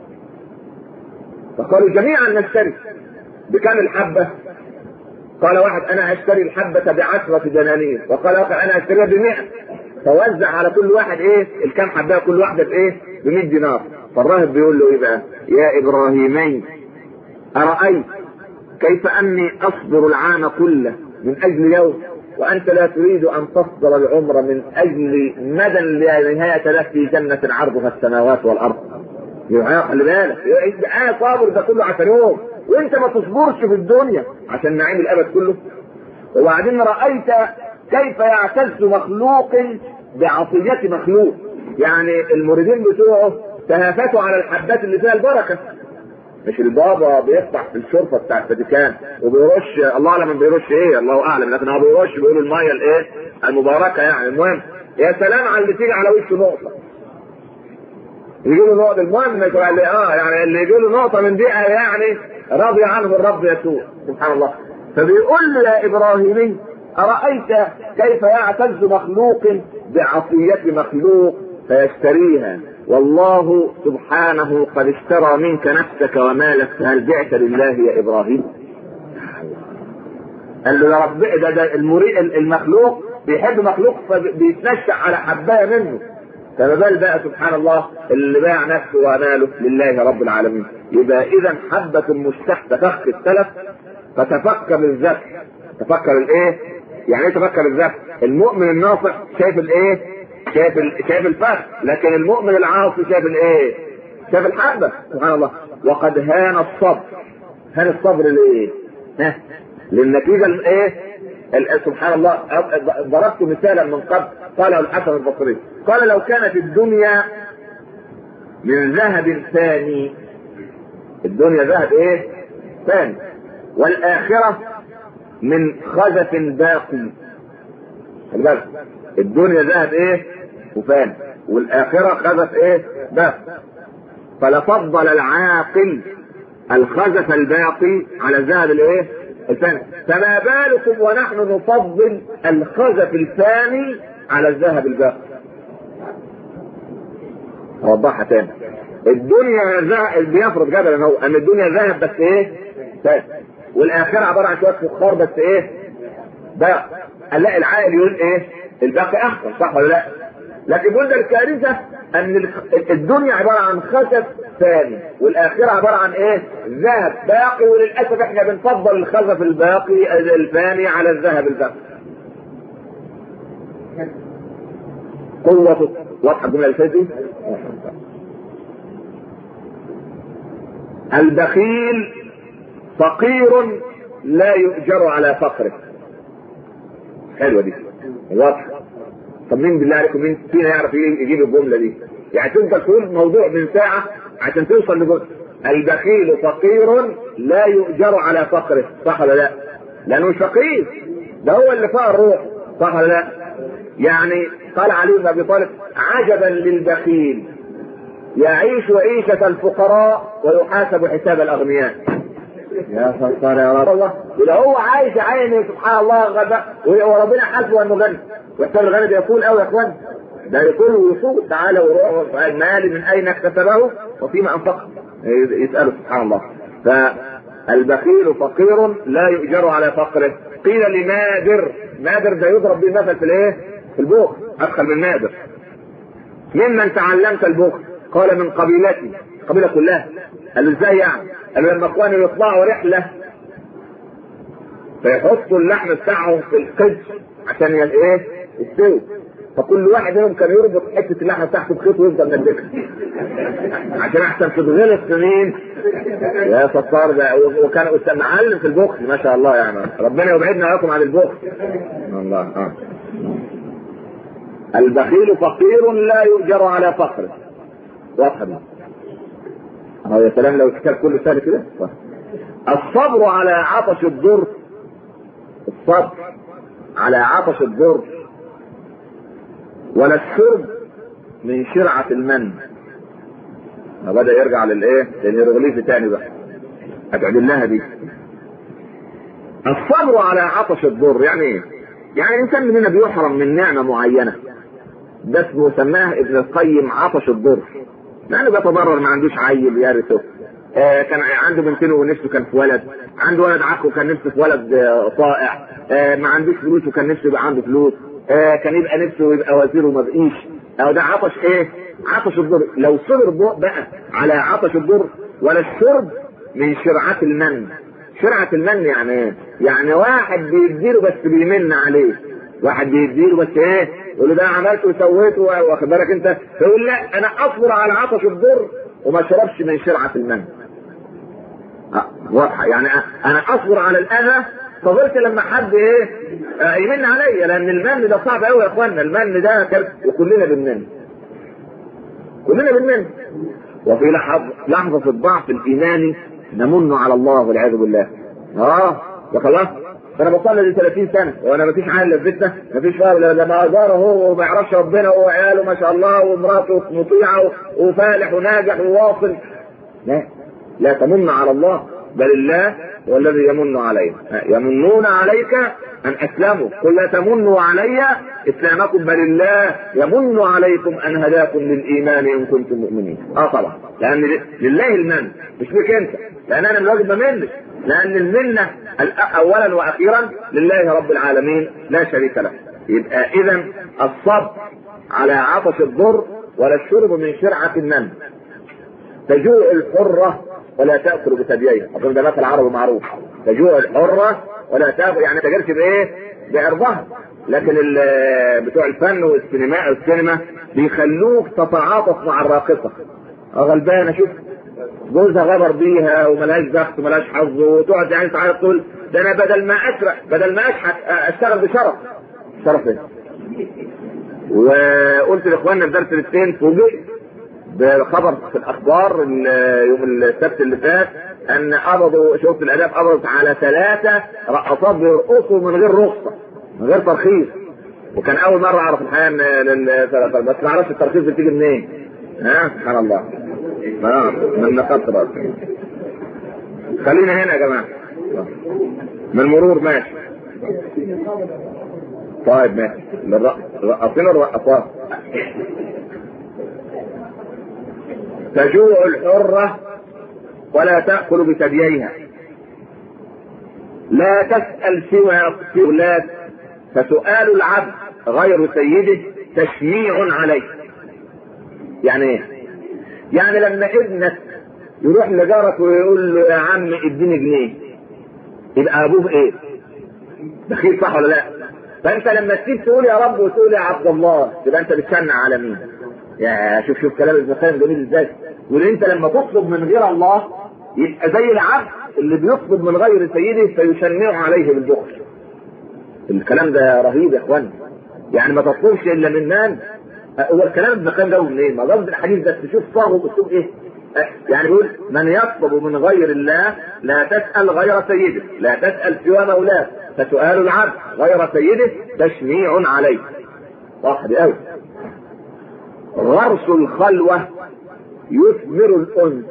فقالوا جميعا نشتري بكم الحبة؟ قال واحد انا اشتري الحبة بعشرة دنانير وقال اخر انا اشتريها بمئة فوزع على كل واحد ايه الكام حبايه كل واحده بايه؟ ب 100 دينار فالراهب بيقول له ايه بقى؟ يا ابراهيمين ارايت كيف اني اصبر العام كله من اجل يوم وانت لا تريد ان تصبر العمر من اجل مدى لا نهايه له في جنه عرضها السماوات والارض. يبقى خلي بالك انا صابر ده كله عشان يوم وانت ما تصبرش في الدنيا عشان نعيم الابد كله. وبعدين رايت كيف يعتز مخلوق بعطية مخلوق يعني المريدين بتوعه تهافتوا على الحبات اللي فيها البركة مش البابا بيفتح في الشرفة بتاع الفاتيكان وبيرش الله اعلم بيرش ايه الله اعلم لكن هو بيرش بيقول المية الايه المباركة يعني المهم يا سلام على اللي تيجي على وشه نقطة يجي له نقطة المهم اللي اه يعني اللي يجي له نقطة من دي يعني راضي عنه الرب يسوع سبحان الله فبيقول له يا ابراهيمي أرأيت كيف يعتز مخلوق بعطية مخلوق فيشتريها والله سبحانه قد اشترى منك نفسك ومالك فهل بعت لله يا إبراهيم قال له يا رب ده, ده المريء المخلوق بيحب مخلوق فبيتنشأ على حباية منه فما بال بقى سبحان الله اللي باع نفسه وماله لله رب العالمين يبقى اذا حبة مستحدة فخ السلف فتفكر الذبح تفكر الايه يعني ايه تفكر الذبح المؤمن الناصح شايف الايه شايف ال... شايف الفخ لكن المؤمن العاصي شايف الايه شايف الحبة سبحان الله وقد هان الصبر هان الصبر ليه ها للنتيجة الايه سبحان الله ضربت مثالا من قبل قاله الحسن البصري قال لو كانت الدنيا من ذهب ثاني الدنيا ذهب ايه ثاني والآخرة من خزف باقي بالك الدنيا ذهب ايه وفان والآخرة خزف ايه باقي فلفضل العاقل الخزف الباقي على الذهب الايه الثاني فما بالكم ونحن نفضل الخزف الثاني على الذهب الباقي اوضحها تاني الدنيا ذهب بيفرض جدلا هو ان الدنيا ذهب بس ايه ثاني والاخره عباره عن شويه فخار بس ايه باقي الاقي العاقل يقول ايه الباقي احسن صح ولا لا لكن يقول ده الكارثه ان الدنيا عباره عن خشب ثاني والاخره عباره عن ايه ذهب باقي وللاسف احنا بنفضل الخزف الباقي الثاني على الذهب الباقي قوة واضحة الجملة اللي فاتت البخيل فقير لا يؤجر على فقره حلوة دي واضحة طب مين بالله عليكم مين فينا يعرف يجيب الجملة دي يعني تفضل تقول موضوع من ساعة عشان توصل لجزء البخيل فقير لا يؤجر على فقره صح ولا لا؟ لانه مش فقير ده هو اللي فقر روح صح ولا لا؟ يعني قال علي بن ابي طالب عجبا للبخيل يعيش عيشة الفقراء ويحاسب حساب الأغنياء. يا ستار يا رب الله إذا هو عايش عيني سبحان الله غدا وربنا حاسبه أنه غني وحساب الغني ده يقول أو يا إخوان ده يقول ويصول تعالى وروح المال من أين اكتسبه وفيما أنفقه يسأله سبحان الله فالبخيل فقير لا يؤجر على فقره قيل لنادر نادر ده يضرب به مثل في الايه؟ في البخل ادخل من نادر ممن تعلمت البخل قال من قبيلتي القبيله كلها قال له ازاي يعني؟ قال له لما اخواني يطلعوا رحله فيحطوا اللحم بتاعهم في القدر عشان ايه؟ يستوي فكل واحد منهم كان يربط حته اللحمه بتاعته بخيط ويفضل مدكها عشان احسن تتغلط في مين؟ يا ستار ده وكان معلم في البخل ما شاء الله يعني ربنا يبعدنا وياكم عن البخل الله اه البخيل فقير لا يؤجر على فقره واضحه دي اهو يا سلام لو الكتاب كله سهل كده الصبر على عطش الضر الصبر على عطش الضر ولا الشرب من شرعة المن بدأ يرجع للايه؟ للهيروغليفي تاني بقى هتعدل لها دي الصبر على عطش الضر يعني ايه؟ يعني الانسان مننا بيحرم من نعمه معينه ده اسمه سماه ابن القيم عطش الضر لانه بيتضرر ما عندوش عيل يرثه آه كان عنده بنتين ونفسه كان في ولد عنده ولد عقله كان نفسه في ولد آه طائع آه ما عندوش فلوس وكان نفسه يبقى عنده فلوس آه كان يبقى نفسه يبقى وزير وما بقيش أو ده عطش ايه عطش الضر لو صبر بقى على عطش الضر ولا الشرب من شرعة المن شرعة المن يعني ايه يعني واحد بيديله بس بيمن عليه واحد بيديله بس ايه يقول له ده عملت وسويت واخد بالك انت فيقول لا انا اصبر على عطش الضر وما اشربش من شرعة المن آه واضحة يعني انا اصبر على الاذى فضلت لما حد ايه آه يمن عليا لان المن ده صعب قوي يا اخوانا المن ده كان وكلنا بنمن كلنا بنمن وفي لحظة لحظة الضعف الإيماني نمن على الله والعياذ بالله. اه ده خلاص انا بصلي دي 30 سنه وانا مفيش عيل في بيتنا مفيش فاهم لما جاره هو وما يعرفش ربنا هو وعياله ما شاء الله ومراته مطيعه وفالح وناجح وواصل لا لا تمن على الله بل الله هو الذي يمن علينا يمنون عليك ان اسلموا قل لا تمنوا علي اسلامكم بل الله يمن عليكم ان هداكم للايمان ان كنتم مؤمنين اه طبعا لان لله المن مش لك انت لان انا الواجب ما منش لان المنه اولا واخيرا لله رب العالمين لا شريك له يبقى اذا الصبر على عطش الضر ولا الشرب من شرعه المن تجوع الحره ولا تاكل بثدييها اظن ده مثل عربي معروف تجوع الحره ولا تاكل يعني تجرش بايه؟ بعرضها لكن بتوع الفن والسينما السينما بيخلوك تتعاطف مع الراقصه غلبانه شوف جوزها غبر بيها وملهاش بخت وملهاش حظ وتقعد يعني تعيط تقول ده انا بدل ما اسرق بدل ما اشحت اشتغل بشرف شرف ايه؟ وقلت لاخواننا في درس الاثنين فوجئت بخبر في الاخبار يوم السبت اللي فات ان قبضوا شفت الاداب قبضت على ثلاثه رقصات بيرقصوا من غير رخصه من غير ترخيص وكان اول مره اعرف الحقيقه ان بس ما اعرفش الترخيص بتيجي منين ها سبحان الله آه من نقطة خلينا هنا يا جماعة من المرور ماشي طيب ماشي الرقاصين الرقاصات تجوع الحرة ولا تأكل بثدييها لا تسأل سوى أولاد فسؤال العبد غير سيده تشنيع عليه يعني ايه؟ يعني لما ابنك يروح لجارك ويقول له يا عم اديني جنيه يبقى ابوه ايه؟ بخيل صح ولا لا؟ فانت لما تسيب تقول يا رب وتقول يا عبد الله تبقى انت بتشنع على مين؟ يا شوف شوف كلام ابن القيم جميل ازاي؟ يقول انت لما تطلب من غير الله يبقى زي العبد اللي بيطلب من غير سيده فيشنع عليه بالبخل. الكلام ده رهيب يا اخوان. يعني ما تطلبش الا من من هو الكلام ابن القيم ده منين؟ ما قصد الحديث ده تشوف صاغه اسلوب ايه؟ يعني يقول من يطلب من غير الله لا تسأل غير سيده لا تسأل سوى مولاه فسؤال العبد غير سيده تشنيع عليه واحد قوي غرس الخلوة يثمر الأنس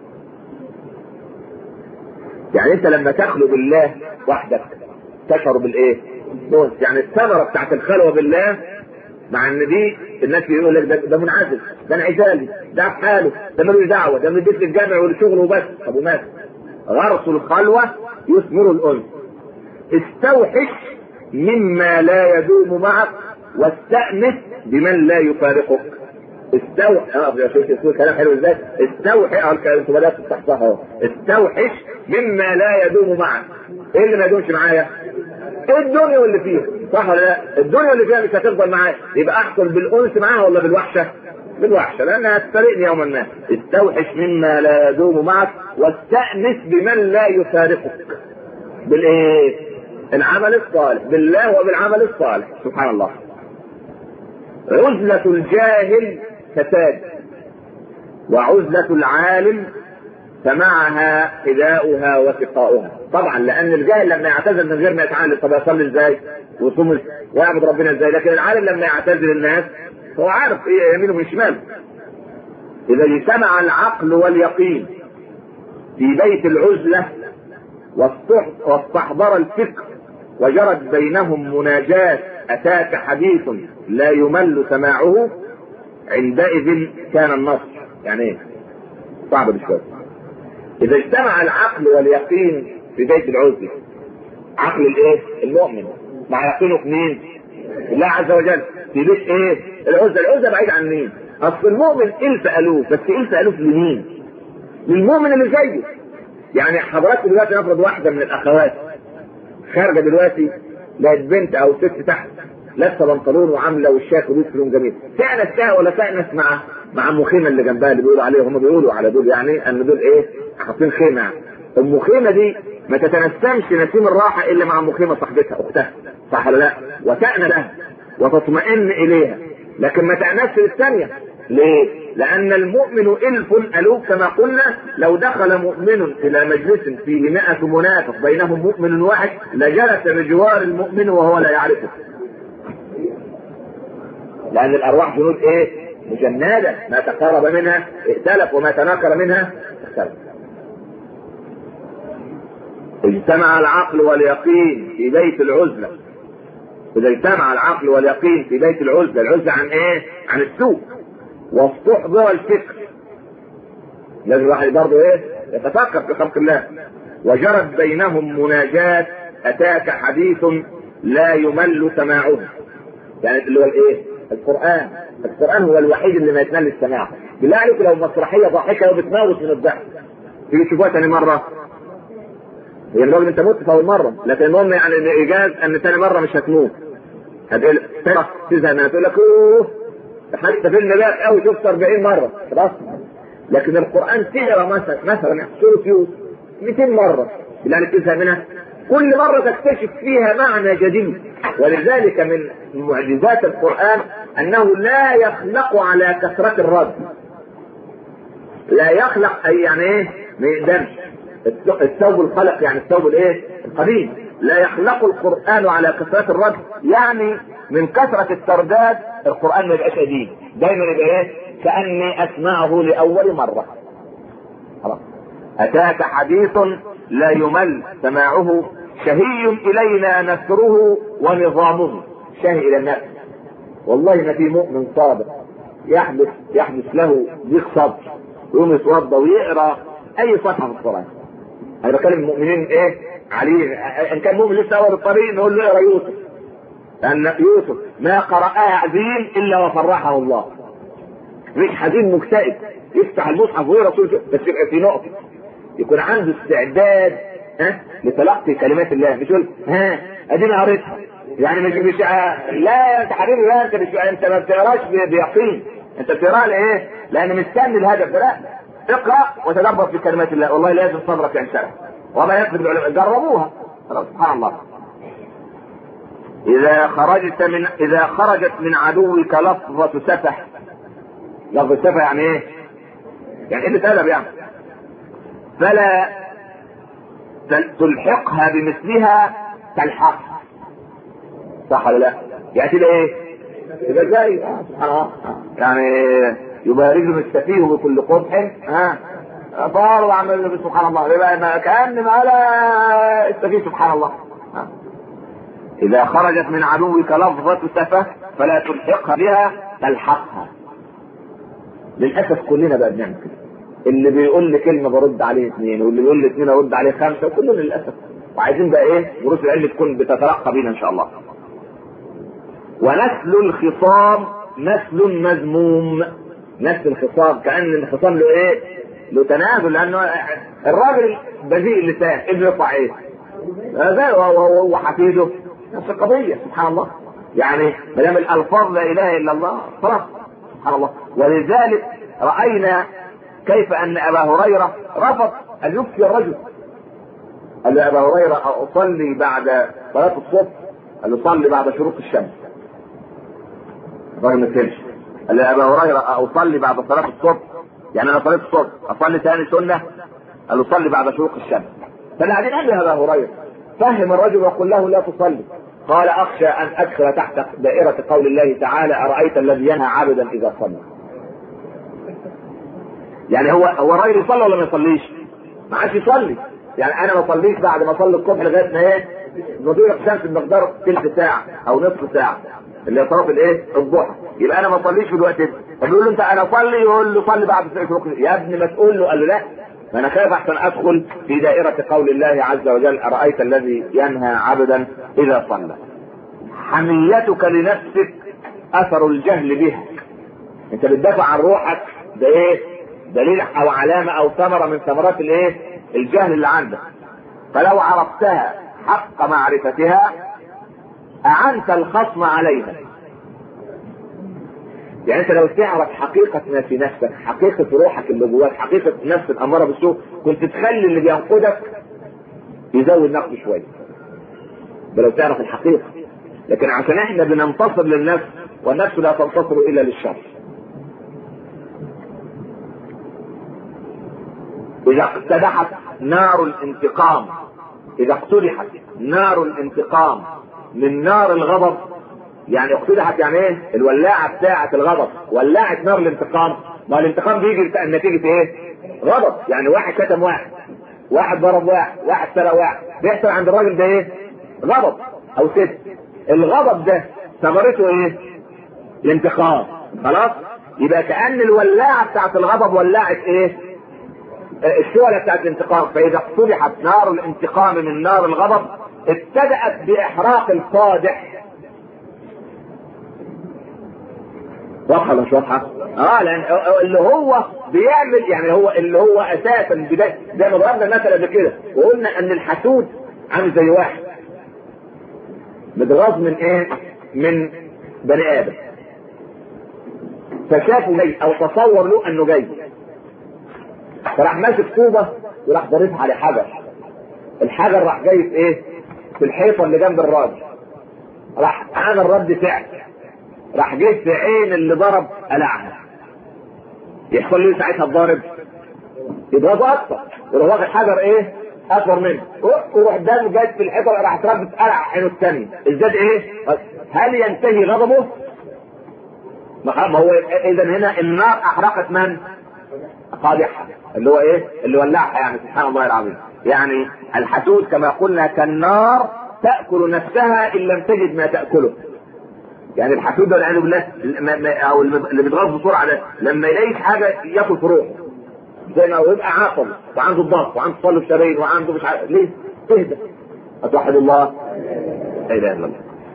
يعني انت لما تخلو بالله وحدك تشعر بالايه؟ الأنس يعني الثمرة بتاعت الخلوة بالله مع ان دي الناس يقول لك ده, ده منعزل ده انعزالي ده في حاله ده ملوش دعوه ده من البيت للجامع والشغل وبس طب ومات غرس الخلوه يثمر الانس استوحش مما لا يدوم معك واستأنس بمن لا يفارقك استوحش اه يا شيخ يقول كلام حلو ازاي استوحش اه انتوا بدات تصحصحوا اهو استوحش مما لا يدوم معك ايه اللي ما يدومش معايا؟ ايه الدنيا واللي فيها صح ولا لا؟ الدنيا اللي فيها مش هتفضل معايا يبقى احصل بالانس معاها ولا بالوحشه؟ بالوحشه لانها هتفارقني يوما ما استوحش مما لا يدوم معك واستأنس بمن لا يفارقك بالايه؟ العمل الصالح بالله وبالعمل الصالح سبحان الله عزلة الجاهل فساد وعزلة العالم فمعها حذاؤها وسقاؤها طبعا لان الجاهل لما يعتزل من غير ما يتعلم طب يصلي ازاي ويصوم ويعبد ربنا ازاي لكن العالم لما يعتزل الناس هو عارف ايه يمينه من شماله اذا اجتمع العقل واليقين في بيت العزلة واستحضر الفكر وجرت بينهم مناجاة أتاك حديث لا يمل سماعه عندئذ كان النصر يعني ايه؟ صعب بشوية إذا اجتمع العقل واليقين في بيت العزلة عقل الايه؟ المؤمن مع يقينه في مين؟ الله عز وجل في بيت ايه؟ العزلة، العزلة بعيد عن مين؟ أصل المؤمن ألف ألوف بس ألف ألوف لمين؟ للمؤمن اللي زيه يعني حضرتك دلوقتي نفرض واحدة من الأخوات خارجة دلوقتي لقت بنت أو ست تحت لابسه بنطلون وعامله وشها خدود لون جميل تأنس فيها ولا تأنس مع مع ام خيمه اللي جنبها اللي بيقولوا عليه هم بيقولوا على دول يعني ان دول ايه حاطين خيمه يعني ام خيمه دي ما تتنسمش نسيم الراحه الا مع ام خيمه صاحبتها اختها صح ولا لا؟ وتأنس لها وتطمئن اليها لكن ما تأنسش للثانيه ليه؟ لأن المؤمن ألف ألوف كما قلنا لو دخل مؤمن إلى مجلس فيه مئة منافق بينهم مؤمن واحد لجلس بجوار المؤمن وهو لا يعرفه. لأن الأرواح جنود إيه؟ مجندة ما تقرب منها ائتلف وما تناكر منها اختلف. اجتمع العقل واليقين في بيت العزلة إذا اجتمع العقل واليقين في بيت العزلة، العزلة عن إيه؟ عن السوء واستحضر الفكر لازم الواحد برضه ايه يتفكر في خلق الله وجرت بينهم مناجاة اتاك حديث لا يمل سماعه يعني اللي هو الايه القران القران هو الوحيد اللي ما يتمل السماع بالله عليك لو مسرحيه ضاحكه وبتموت من الضحك تيجي تشوفوها ثاني مره هي الراجل انت مت في اول مره لكن المهم يعني الايجاز ان ثاني مره مش هتموت هتقول تزهق منها تقول لك اوه حتى فيلم بقى قوي شفت 40 مره خلاص لكن القران تقرا مثلا مثلا سوره يوسف 200 مره بالله تزهق منها كل مرة تكتشف فيها معنى جديد ولذلك من معجزات القرآن أنه لا يخلق على كثرة الرد لا يخلق أي يعني إيه ما يقدرش الثوب الخلق يعني الثوب الإيه القديم لا يخلق القرآن على كثرة الرد يعني من كثرة الترداد القرآن ما يبقاش قديم دايما يبقى ايه كأني أسمعه لأول مرة خلاص أتاك حديث لا يمل سماعه شهي إلينا نثره ونظامه شهي إلى الناس والله ما في مؤمن صادق يحدث يحدث له ضيق صدر يقوم يتوضا ويقرا اي صفحه في القران انا بكلم المؤمنين ايه عليه ان كان مؤمن لسه اول الطريق نقول له اقرا يوسف لان يوسف ما قرأها حزين الا وفرحه الله مش حزين مكتئب يفتح المصحف ويقرا سوره بس يبقى في نقطه يكون عنده استعداد ها لتلقي كلمات الله مش يقول ها ادينا قريتها يعني مش مش لا انت حبيبي لا انت مش انت ما بتقراش بيقين انت بتقرا لايه؟ لان مستني الهدف ده لا اقرا وتدبر في كلمات الله والله لازم صبرك ينشرح وما يكذب العلماء جربوها سبحان الله إذا خرجت من إذا خرجت من عدوك لفظة سفح لفظة سفح يعني إيه؟ يعني قله ادب يعني فلا تلحقها بمثلها تلحقها صح ولا لا؟ يعني كده ايه؟ يبقى زي آه سبحان الله يعني يبقى رجل السفيه بكل قبح ها طار وعمل سبحان الله يبقى ما كان ما لا السفيه سبحان الله ها. إذا خرجت من عدوك لفظة سفة فلا تلحقها بها تلحقها للأسف كلنا بقى بنعمل كده اللي بيقول لي كلمة برد عليه اثنين واللي بيقول لي اثنين ارد عليه خمسة وكلنا للأسف وعايزين بقى ايه دروس العلم تكون بتترقى بينا إن شاء الله ونسل الخصام نسل مذموم نسل الخصام كأن الخصام له ايه له تنازل لأنه الراجل بذيء اللسان ابن يطلع ايه هذا وهو حفيده نفس القضية سبحان الله يعني ما دام الألفاظ لا إله إلا الله خلاص سبحان الله ولذلك رأينا كيف أن أبا هريرة رفض أن يفتي الرجل قال له أبا هريرة أصلي بعد صلاة الصبح قال له صلي بعد شروق الشمس الراجل ما فهمش قال له أبا هريرة أصلي بعد صلاة الصبح يعني أنا صليت الصبح أصلي ثاني سنة قال له صلي بعد شروق الشمس فالذين قال له أبا هريرة فهم الرجل وقل له لا تصلي قال اخشى ان ادخل تحت دائرة قول الله تعالى ارايت الذي ينهى عبدا اذا صلى يعني هو هو الراجل يصلي ولا ما يصليش؟ ما عادش يصلي يعني انا ما اصليش بعد ما اصلي الصبح لغايه ما ايه؟ نضيع الشمس بمقدار ثلث ساعه او نصف ساعه اللي هي طرف الايه؟ الضحى يبقى انا ما اصليش في الوقت ده فبيقول له انت انا اصلي يقول له صلي بعد شروق يا ابني ما تقول له قال له لا ما انا خايف احسن ادخل في دائرة قول الله عز وجل ارايت الذي ينهى عبدا اذا صلى حميتك لنفسك اثر الجهل بها انت بتدافع عن روحك ده ايه دليل او علامة او ثمرة من ثمرات الايه الجهل اللي عندك فلو عرفتها حق معرفتها اعنت الخصم عليها يعني انت لو تعرف حقيقة ما في نفسك حقيقة روحك اللي جواك حقيقة نفس الأمارة بالسوء كنت تخلي اللي بينقدك يزود نقد شوية ده لو تعرف الحقيقة لكن عشان احنا بننتصر للنفس والنفس لا تنتصر الا للشر اذا اقتدحت نار الانتقام اذا اقتدحت نار الانتقام من نار الغضب يعني اقتدحت يعني ايه الولاعه بتاعه الغضب ولعت نار الانتقام ما الانتقام بيجي نتيجه ايه غضب يعني واحد كتم واحد واحد ضرب واحد واحد سرق واحد بيحصل عند الراجل ده ايه غضب او ست الغضب ده ثمرته ايه الانتقام خلاص يبقى كان الولاعه بتاعه الغضب ولعت ايه الشعلة بتاعت الانتقام فإذا اقتدحت نار الانتقام من نار الغضب ابتدأت بإحراق القادح واضحه ولا مش واضحه؟ اه لان اللي هو بيعمل يعني هو اللي هو اساسا بدايه زي ما ضربنا المثل قبل كده وقلنا ان الحسود عامل زي واحد متغاظ من ايه؟ من بني ادم فشافه جاي او تصور له انه جاي فراح ماسك طوبه وراح ضاربها على حجر الحجر راح جاي في ايه؟ في الحيطه اللي جنب الراجل راح عمل رد فعل راح جه في عين اللي ضرب قلعها يحصل له ساعتها الضارب يضربه اكتر يروح واخد حجر ايه اكبر منه ويروح دم جت في الحيطه راح تربط قلع عينه الثانيه ازداد ايه هل ينتهي غضبه ما هو اذا هنا النار احرقت من قادحها اللي هو ايه اللي ولعها يعني سبحان الله العظيم يعني الحسود كما قلنا كالنار تاكل نفسها ان لم تجد ما تاكله يعني الحسود والعياذ بالله او اللي بيتغاظ بسرعه ده لما يلاقيش حاجه ياكل في روحه زي ما هو يبقى عاقل وعنده الضغط وعنده تصلب شرايين وعنده مش عارف ليه؟ اهدى اتوحد الله لا اله الا الله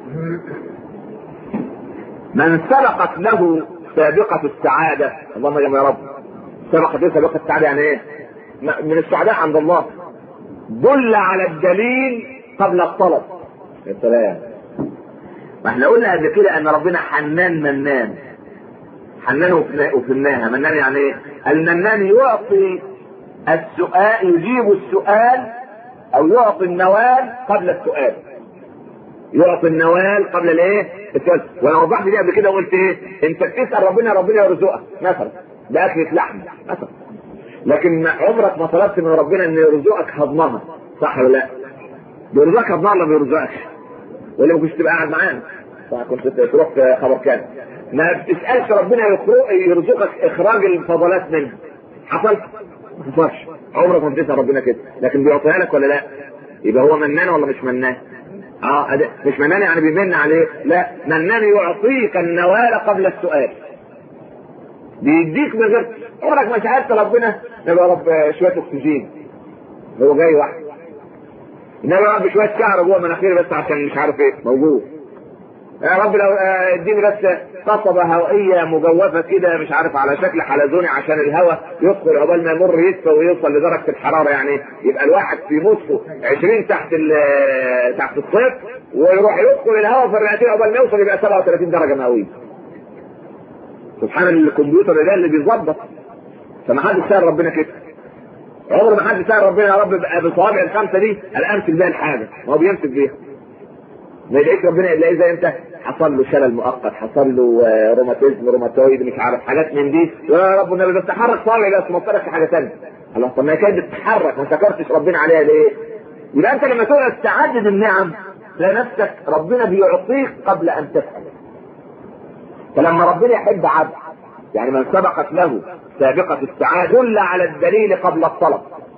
من سبقت له سابقة السعادة اللهم يا رب سبقت له سابقة السعادة يعني ايه؟ من السعداء عند الله دل على الدليل قبل الطلب يا سلام ما احنا قلنا قبل كده ان ربنا حنان منان حنان وفناها منان يعني ايه المنان يعطي السؤال يجيب السؤال او يعطي النوال قبل السؤال يعطي النوال قبل الايه السؤال وانا وضحت دي قبل كده وقلت ايه انت بتسال ربنا ربنا يرزقك مثلا باكله لحم مثلا لكن عمرك ما طلبت من ربنا ان يرزقك هضمها صح ولا لا؟ بيرزقك هضمها ولا ما بيرزقكش؟ ولا ما كنتش تبقى قاعد معانا؟ صح كنت تروح في خبر كان ما بتسالش ربنا يرزقك اخراج الفضلات منها حصل؟ ما حصلش عمرك ما بتسال ربنا كده لكن بيعطيها لك ولا لا؟ يبقى هو منان ولا مش منان؟ اه مش منان يعني بيمن عليه لا منان يعطيك النوال قبل السؤال بيديك من غير عمرك ما سالت ربنا يا رب شويه اكسجين هو جاي واحد انما يا رب شويه شعر جوه مناخيري بس عشان مش عارف ايه موجود يا رب لو اديني بس قصبة هوائية مجوفة كده مش عارف على شكل حلزوني عشان الهواء يدخل عقبال ما يمر يدفى ويوصل لدرجة الحرارة يعني يبقى الواحد في نصفه 20 تحت تحت الصفر ويروح يدخل الهواء في الرئتين عقبال ما يوصل يبقى 37 درجة مئوية. سبحان الكمبيوتر ده اللي بيظبط فما حدش سأل ربنا كده. عمر ما حد سأل ربنا يا رب بصوابع الخمسة دي انا امسك بيها الحاجة ما هو بيمسك بيها. ما يدعيك ربنا الا اذا انت حصل له شلل مؤقت حصل له روماتيزم روماتويد مش عارف حاجات من دي يا رب النبي بس تحرك صابعي بس ما في حاجه ثانيه الله طب ما كانت بتتحرك ما شكرتش ربنا عليها ليه؟ يبقى انت لما تقعد تعدد النعم تلاقي نفسك ربنا بيعطيك قبل ان تسال فلما ربنا يحب عبد يعني من سبقت له سابقة السعادة دل على الدليل قبل الطلب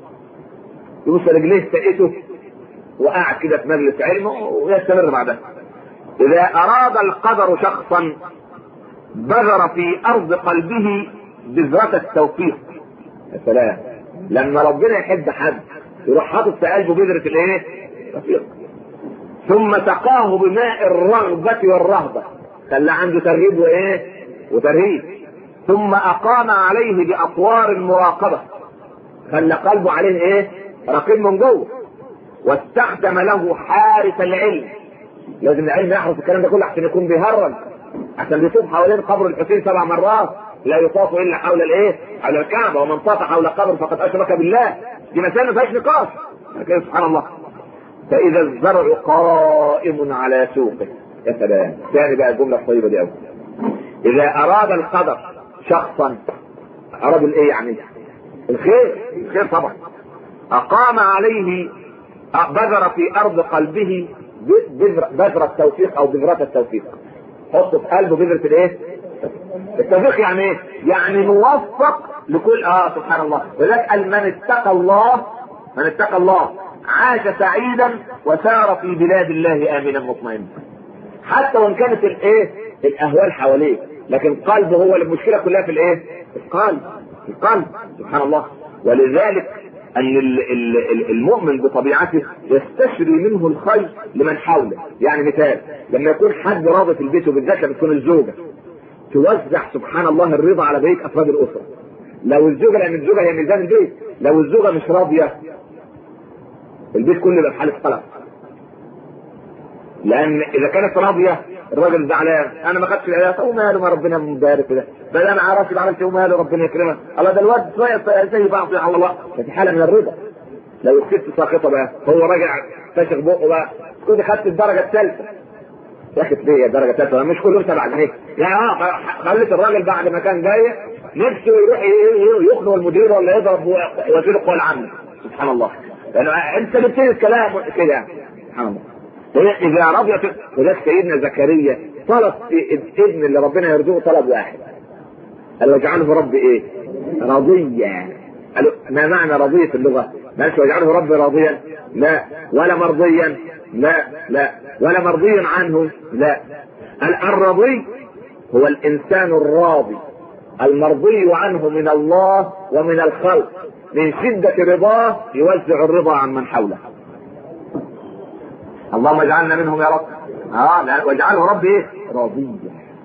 يوصل رجليه سقيته وقاعد كده في مجلس علمه ويستمر بعدها إذا أراد القدر شخصا بذر في أرض قلبه بذرة التوفيق يا سلام لما ربنا يحب حد يروح حاطط في قلبه بذرة الايه؟ التوفيق ثم سقاه بماء الرغبة والرهبة خلى عنده ترغيب وايه؟ وترهيب ثم أقام عليه بأطوار المراقبة خلى قلبه عليه ايه؟ رقيب من جوه واستخدم له حارس العلم لازم العلم يحرص الكلام ده كله عشان يكون بيهرج عشان بيطوف حوالين قبر الحسين سبع مرات لا يطاف الا حول الايه؟ حول الكعبه ومن طاف حول قبر فقد اشرك بالله دي مسائل ما فيهاش نقاش لكن سبحان الله فاذا الزرع قائم على سوقه يا سلام ثاني بقى الجمله الطيبه دي قوي اذا اراد القدر شخصا اراد الايه يعني؟ الخير الخير طبعا اقام عليه بذر في ارض قلبه بذرة التوفيق او بذرة التوفيق حط في قلبه بذرة الايه؟ التوفيق يعني ايه؟ يعني موفق لكل اه سبحان الله ولذلك قال من اتقى الله من اتقى الله عاش سعيدا وسار في بلاد الله امنا مطمئنا حتى وان كانت الايه؟ الاهوال حواليه لكن قلبه هو المشكله كلها في الايه؟ القلب القلب سبحان الله ولذلك ان المؤمن بطبيعته يستشري منه الخير لمن حوله يعني مثال لما يكون حد راضي في البيت وبالذات لما تكون الزوجه توزع سبحان الله الرضا على بقيه افراد الاسره لو الزوجه لان الزوجه هي ميزان البيت لو الزوجه مش راضيه البيت كله يبقى في حاله قلق لان اذا كانت راضيه الراجل زعلان انا ما خدتش العيال طب ماله ما ربنا مبارك ده بل انا عرفت ما عملت وماله ربنا يكرمك الله ده الواد شويه زي بعض على الله ففي حاله من الرضا لو الست ساقطه بقى هو راجع فاشخ بقه بقى كنت خدت الدرجه الثالثه ياخد ليه الدرجه الثالثه مش كلهم سبع جنيه يعني اه خلت الراجل بعد ما كان جاي نفسه يروح يخنق المدير ولا يضرب وزير القوى العامه سبحان الله لانه انت جبت لي الكلام كده يعني سبحان الله إذا رضيت وذلك سيدنا زكريا طلب ابن اللي ربنا يرزقه طلب واحد قال واجعله ربي ايه؟ رضيا قالوا ما معنى رضية في اللغة؟ ما واجعله ربي راضيا؟ لا ولا مرضيا؟ لا لا ولا مرضي عنه؟ لا قال الرضي هو الإنسان الراضي المرضي عنه من الله ومن الخلق من شدة رضاه يوزع الرضا عن من حوله اللهم اجعلنا منهم يا رب اه واجعله ربي ايه راضيا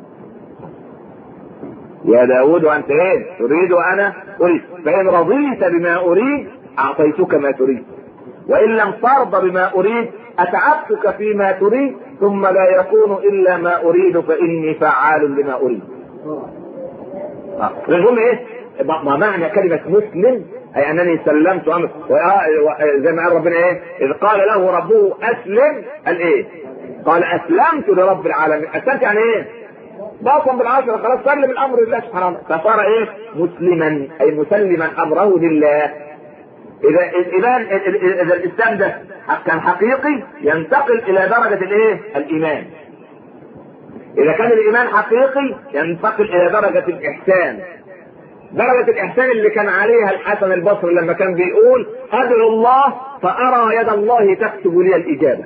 يا داود وانت ايه تريد وانا اريد فان رضيت بما اريد اعطيتك ما تريد وان لم ترضى بما اريد اتعبتك فيما تريد ثم لا يكون الا ما اريد فاني فعال لما اريد آه. ايه ما معنى كلمة مسلم أي أنني سلمت أمر زي ما قال ربنا إيه إذ قال له ربه أسلم قال إيه قال أسلمت لرب العالمين أسلمت يعني إيه باطن بالعشرة خلاص سلم الامر لله سبحانه وتعالى فصار ايه مسلما اي مسلما امره لله اذا الايمان اذا الاسلام ده كان حقيقي ينتقل الى درجه الايه الايمان اذا كان الايمان حقيقي ينتقل الى درجه الاحسان درجة الإحسان اللي كان عليها الحسن البصري لما كان بيقول أدعو الله فأرى يد الله تكتب لي الإجابة.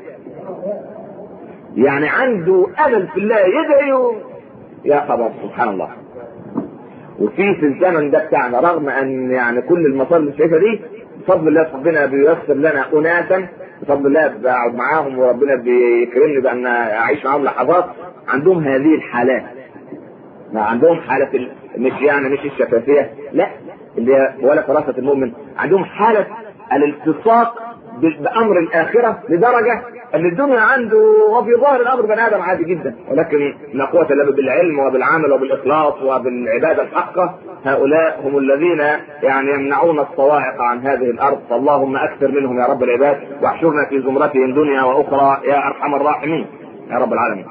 يعني عنده أمل في الله يدعي يا خبر سبحان الله. وفي في الزمن ده بتاعنا رغم أن يعني كل المصادر اللي شايفها دي بفضل الله ربنا بييسر لنا أناسا بفضل الله بقعد معاهم وربنا بيكرمني بأن أعيش معاهم لحظات عندهم هذه الحالات. ما عندهم حالة مش يعني مش الشفافيه لا اللي هي ولا فراسه المؤمن عندهم حاله الالتصاق بامر الاخره لدرجه ان الدنيا عنده وفي ظاهر الامر بني ادم عادي جدا ولكن لا قوه الا بالعلم وبالعمل وبالاخلاص وبالعباده الحقه هؤلاء هم الذين يعني يمنعون الصواعق عن هذه الارض فاللهم اكثر منهم يا رب العباد واحشرنا في زمرتهم دنيا واخرى يا ارحم الراحمين يا رب العالمين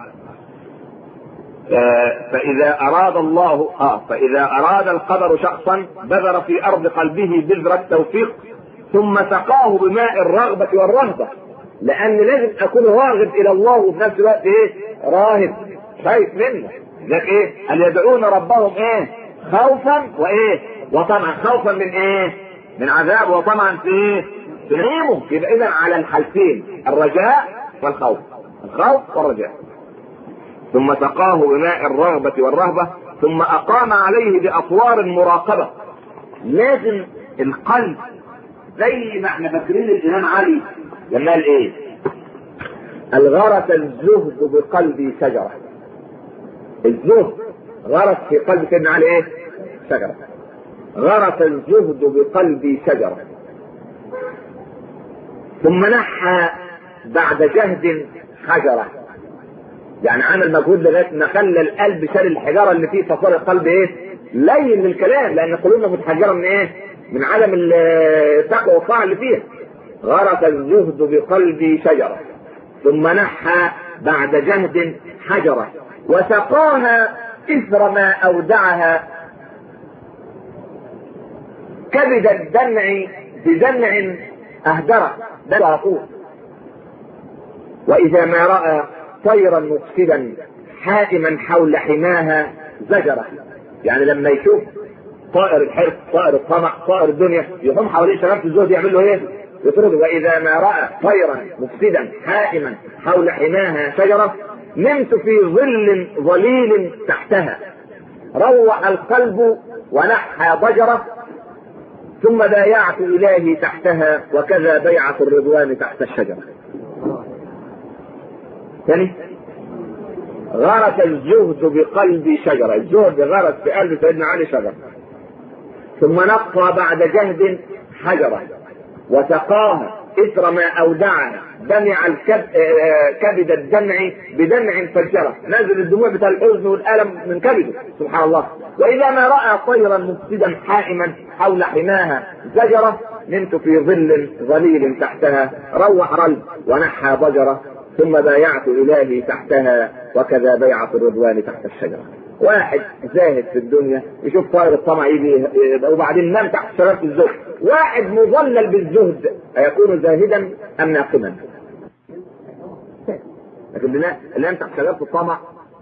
فإذا أراد الله آه فإذا أراد القدر شخصا بذر في أرض قلبه بذر التوفيق ثم سقاه بماء الرغبة والرهبة لأن لازم أكون راغب إلى الله وفي نفس الوقت إيه؟ راهب خايف منه لذلك إيه؟ هل يدعون ربهم إيه؟ خوفا وإيه؟ وطمعا خوفا من إيه؟ من عذاب وطمعا في إيه؟ في نعيمه يبقى إذا على الحالتين الرجاء والخوف الخوف والرجاء ثم سقاه بماء الرغبة والرهبة ثم أقام عليه بأطوار المراقبة لازم القلب زي ما احنا فاكرين الإمام علي لما قال إيه؟ الغرس الزهد بقلبي شجرة الزهد غرس في قلب سيدنا علي إيه؟ شجرة غرس الزهد بقلبي شجرة ثم نحى بعد جهد حجره يعني عمل مجهود لغايه ما خلى القلب شال الحجاره اللي فيه فصار القلب ايه؟ لين للكلام لان قلوبنا متحجره من ايه؟ من عدم التقوى والطاعه اللي فيها. غرس الزهد بقلبي شجره ثم نحى بعد جهد حجره وسقاها اثر ما اودعها كبد الدمع بدمع اهدره ده عقول واذا ما راى طيرا مفسدا حائما حول حماها زجره يعني لما يشوف طائر الحرص طائر الطمع طائر الدنيا يقوم حواليه شباب الزهد يعمل له ايه؟ يطرده واذا ما راى طيرا مفسدا حائما حول حماها شجره نمت في ظل ظليل تحتها روح القلب ونحى ضجره ثم بايعت الهي تحتها وكذا بيعه الرضوان تحت الشجره ثاني غرس الزهد بقلب شجرة الزهد غرس في قلب سيدنا علي شجرة ثم نقى بعد جهد حجرة وسقاها إثر ما أودعها دمع الكب... كبد الدمع بدمع فجرة نزل الدموع بتاع الحزن والألم من كبده سبحان الله وإذا ما رأى طيرا مفسدا حائما حول حماها زجرة نمت في ظل ظليل تحتها روح رل ونحى ضجرة ثم بايعت إلهي تحتها وكذا بيعة الرضوان تحت الشجرة واحد زاهد في الدنيا يشوف طائر الطمع يجي وبعدين نام تحت شجرة الزهد واحد مظلل بالزهد أيكون زاهدا أم ناقما لكن اللي نام تحت شجرة الطمع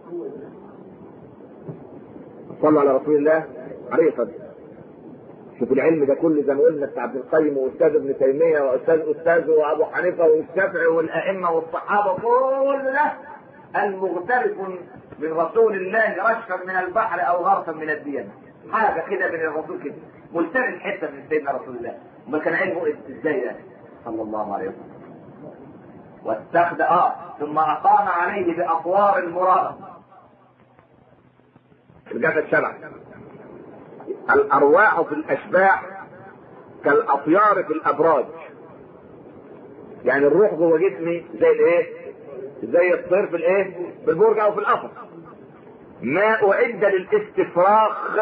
صلى على رسول الله عليه الصلاة والسلام شوف العلم ده كله زي ما قلنا بتاع ابن القيم واستاذ ابن تيميه واستاذ استاذه وابو حنيفه والشافعي والائمه والصحابه كل ده المغترف من رسول الله رشفا من البحر او غرفا من الديانه حاجه كده من الرسول كده ملتمس حته من سيدنا رسول الله ما كان علمه ازاي ده صلى الله عليه وسلم واستخدم اه ثم اقام عليه باطوار المراد الجسد شبع الارواح في الاشباح كالاطيار في الابراج يعني الروح جوه جسمي زي الايه زي الطير في الايه في البرج او في القفص ما اعد للاستفراغ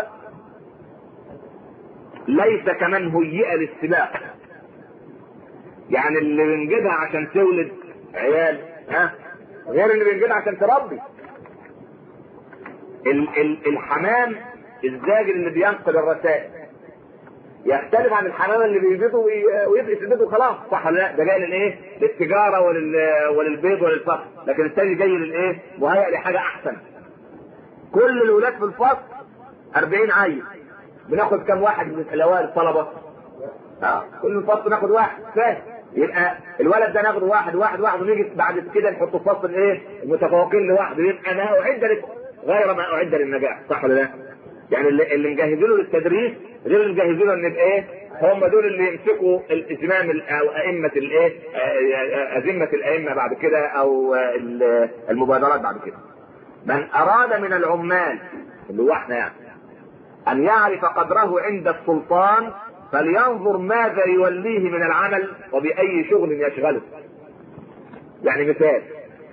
ليس كمن هيئ للسباق يعني اللي بنجيبها عشان تولد عيال ها غير اللي بنجيبها عشان تربي ال- ال- الحمام الزاجل اللي بينقل الرسائل يختلف عن الحمام اللي بيبيض وي- ويفقس البيض وخلاص صح ولا لا؟ ده جاي للايه؟ للتجاره ولل وللبيض وللفخر، لكن الثاني جاي للايه؟ مهيأ لحاجه احسن. كل الولاد في الفصل 40 عيل. بناخد كم واحد من الاوائل الطلبه؟ اه كل الفصل ناخد واحد فاهم؟ يبقى الولد ده ناخد واحد واحد واحد ونيجي بعد كده نحطه في فصل ايه؟ المتفوقين لوحده يبقى ما اعد لك غير ما اعد للنجاح صح ولا لا؟ يعني اللي, اللي مجهزينه للتدريس غير اللي مجهزينه ان يبقى ايه؟ هم دول اللي يمسكوا الازمام ال- او ائمه الايه؟ آه، ازمه الائمه بعد كده او آه، ال- المبادرات بعد كده. من اراد من العمال اللي هو احنا يعني ان يعرف قدره عند السلطان فلينظر ماذا يوليه من العمل وباي شغل يشغله. يعني مثال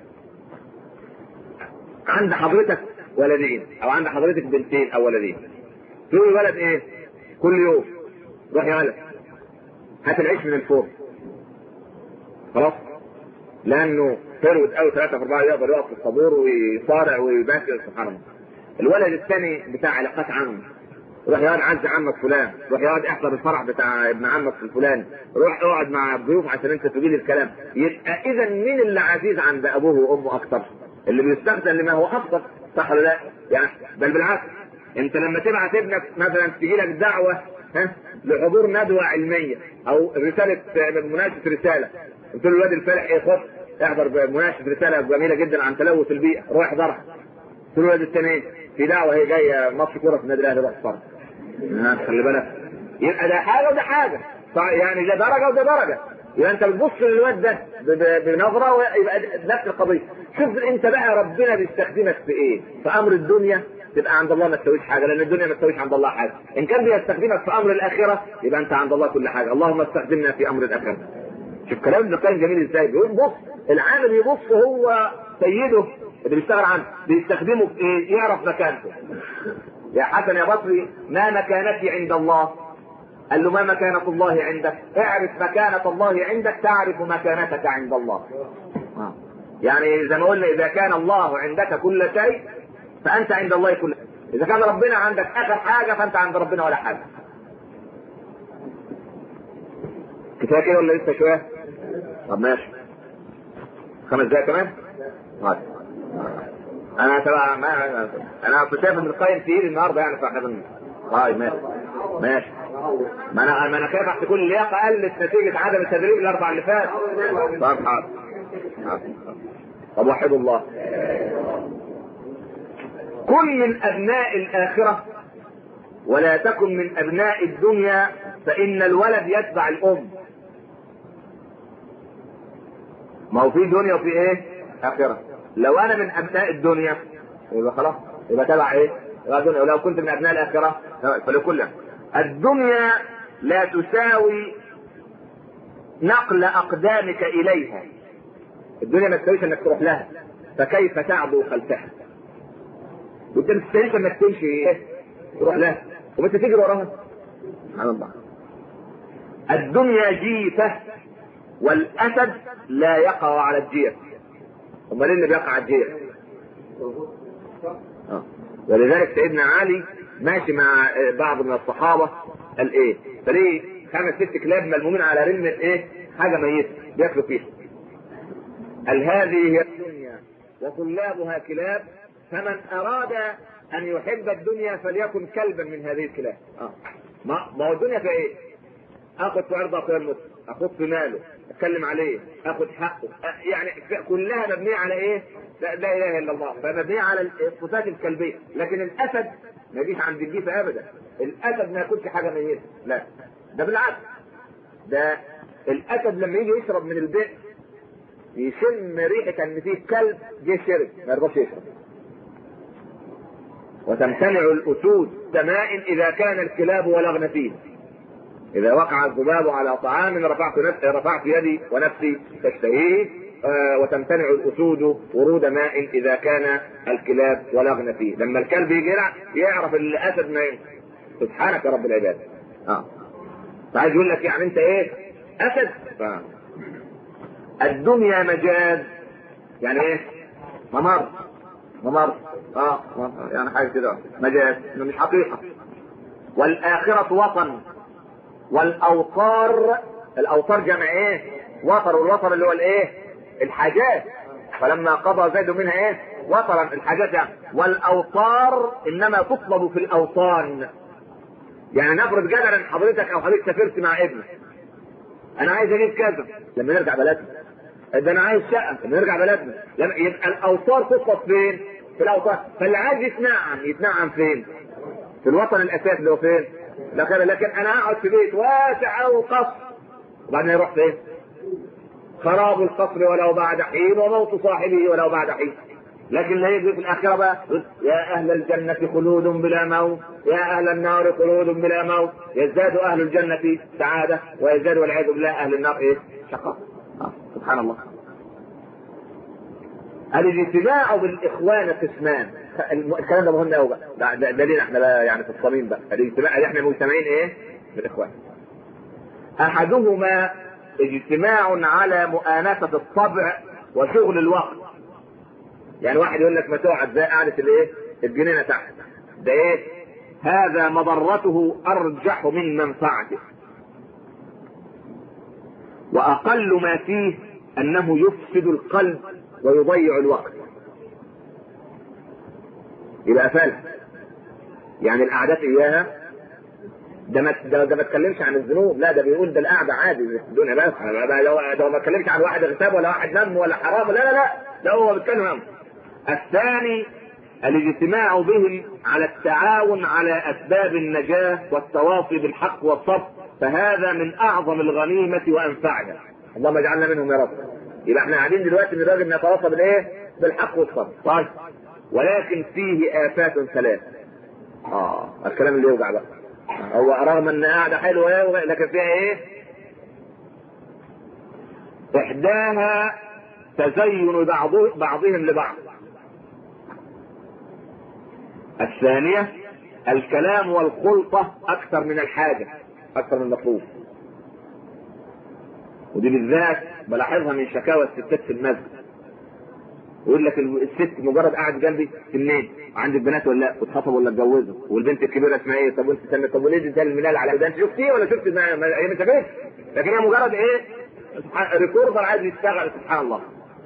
عند حضرتك ولدين او عند حضرتك بنتين او ولدين تقول الولد ايه كل يوم روح يا ولد هات العيش من الفرن خلاص لانه فرود قوي ثلاثة في أربعة يقدر يقف في الطابور ويصارع ويباشر سبحان الله الولد الثاني بتاع علاقات عامة روح يقعد عز عمك فلان روح يقعد احضر الفرح بتاع ابن عمك الفلاني روح اقعد مع الضيوف عشان انت تجيب الكلام يبقى اذا مين اللي عزيز عند ابوه وامه اكتر اللي بيستخدم لما هو افضل صح ولا لا يعني بل بالعكس انت لما تبعت ابنك مثلا تجي لك دعوه ها لحضور ندوه علميه او رساله مناقشه رساله قلت له الواد الفالح ايه خد احضر مناقشه رساله جميله جدا عن تلوث البيئه روح احضرها قلت له الواد الثاني إيه؟ في دعوه هي جايه ماتش كوره في النادي الاهلي روح اتفرج ها، خلي بالك يبقى ده حاجه وده حاجه صح، يعني ده درجه وده درجه يبقى انت بتبص للواد ده ب- ب- بنظره ويبقى نفس القضيه شوف انت بقى ربنا بيستخدمك في ايه في امر الدنيا تبقى عند الله ما تسويش حاجه لان الدنيا ما تسويش عند الله حاجه ان كان بيستخدمك في امر الاخره يبقى انت عند الله كل حاجه اللهم استخدمنا في امر الاخره شوف كلام ابن القيم جميل ازاي بيقول بص العامل يبص هو سيده اللي بيشتغل عنه بيستخدمه في ايه يعرف مكانته يا حسن يا بصري ما مكانتي عند الله قال له ما مكانة الله عندك اعرف مكانة الله عندك تعرف مكانتك عند الله آه. يعني زي ما قلنا اذا كان الله عندك كل شيء فانت عند الله كل شيء اذا كان ربنا عندك اخر حاجة فانت عند ربنا ولا حاجة كفايه كده ولا لسه شويه؟ طب ماشي خمس دقايق كمان؟ طيب انا تبع ما انا كنت شايف ان القيم تقيل النهارده يعني فاحنا بن طيب ماشي ماشي ما انا ما انا خايف احسن كل اللياقه قلت نتيجه عدم التدريب الاربع اللي فات طيب حاضر حاضر. طب وحدوا الله كن من ابناء الاخره ولا تكن من ابناء الدنيا فان الولد يتبع الام ما هو في دنيا وفي ايه اخره لو انا من ابناء الدنيا يبقى خلاص يبقى تبع ايه يبقى دنيا ولو كنت من ابناء الاخره فلكل الدنيا لا تساوي نقل اقدامك اليها الدنيا ما تساويش انك تروح لها فكيف تعدو خلفها وانت ما تستاهلش انك تمشي ايه تروح لها وانت تجري وراها سبحان الله الدنيا جيفه والاسد لا يقع على الجيف امال ايه اللي بيقع على الجيف آه. ولذلك سيدنا علي ماشي مع آه، بعض من الصحابه قال ايه فليه خمس ست كلاب ملمومين على رمة ايه حاجه ميته بياكلوا فيها قال هذه هي الدنيا وطلابها كلاب فمن اراد ان يحب الدنيا فليكن كلبا من هذه الكلاب آه. ما ما هو الدنيا في ايه اخذ في عرض اخويا المسلم اخذ في ماله اتكلم عليه اخذ حقه أ- يعني ف- كلها مبنيه على ايه؟ لا, لا اله الا الله فمبنيه على الصفات الكلبيه لكن الاسد ما يجيش عند الجيفه ابدا الاسد ما ياكلش حاجه ميته لا ده بالعكس ده الاسد لما يجي يشرب من البئر يشم ريحه ان فيه كلب جه شرب ما يرضاش يشرب وتمتنع الاسود سماء اذا كان الكلاب ولغن فيه إذا وقع الذباب على طعام رفعت نفسي رفعت يدي ونفسي تشتهيه آه، وتمتنع الأسود ورود ماء إذا كان الكلاب ولغن فيه لما الكلب يجي يلعب يعرف ان الأسد ما ينفع سبحانك يا رب العباد اه فعايز يقول لك يعني أنت إيه أسد ف... الدنيا مجاز يعني إيه ممر ممر اه يعني حاجه كده مجاز مش حقيقه والاخره وطن والاوطار الاوطار جمع ايه؟ وطر والوطر اللي هو الايه؟ الحاجات فلما قضى زيد منها ايه؟ وطرا الحاجات يعني والاوطار انما تطلب في الاوطان يعني نفرض جدلا حضرتك او حضرتك سافرت مع ابنك انا عايز اجيب كذا لما نرجع بلدنا ده انا عايز شقه لما نرجع بلدنا لما يبقى الاوطار تطلب فين؟ في الاوطار فاللي عايز يتنعم يتنعم فين؟ في الوطن الاساسي اللي هو فين؟ لكن لكن انا اقعد في بيت واسع او قصر وبعدين يروح فين؟ خراب القصر ولو بعد حين وموت صاحبه ولو بعد حين لكن اللي يجي في الاخره بقى يا اهل الجنه خلود بلا موت يا اهل النار خلود بلا موت يزداد اهل الجنه سعاده ويزداد والعياذ بالله اهل النار ايه؟ شقاء آه. سبحان الله الاجتماع بالاخوان قسمان الكلام ده مهم قوي بقى ده دليل احنا بقى يعني في الصميم بقى الاجتماع احنا مجتمعين ايه؟ بالاخوان احدهما اجتماع على مؤانسة الطبع وشغل الوقت يعني واحد يقول لك ما تقعد زي قعدة الايه؟ الجنينة تحت ده ايه؟ هذا مضرته ارجح من منفعته واقل ما فيه انه يفسد القلب ويضيع الوقت يبقى فلس يعني القعدات اياها ده ما ده, ده ما اتكلمش عن الذنوب لا ده بيقول ده القعده عادي في الدنيا بس ده ما اتكلمش عن واحد اغتاب ولا واحد نم ولا حرام لا لا لا ده هو بيتكلم عن الثاني الاجتماع بهم على التعاون على اسباب النجاه والتواصي بالحق والصبر فهذا من اعظم الغنيمه وانفعها اللهم اجعلنا منهم يا رب يبقى احنا قاعدين دلوقتي ان الراجل نتواصى بالايه؟ بالحق والصبر طيب ولكن فيه افات ثلاث اه الكلام اللي يوجع بقى هو رغم ان قاعده حلوه لكن فيها ايه؟ احداها تزين بعض بعضهم لبعض الثانيه الكلام والخلطه اكثر من الحاجه اكثر من المطلوب ودي بالذات بلاحظها من شكاوى الستات في المسجد يقول لك الست مجرد قاعد جنبي منين؟ عندك بنات ولا لا؟ اتخطبوا ولا اتجوزوا؟ والبنت الكبيره اسمها ايه؟ طب وانت سنة طب وليه ده المنال على ده انت شفتيه ولا شفت ما هي ما شافتش؟ لكن هي مجرد ايه؟ ريكوردر عايز يشتغل سبحان الله.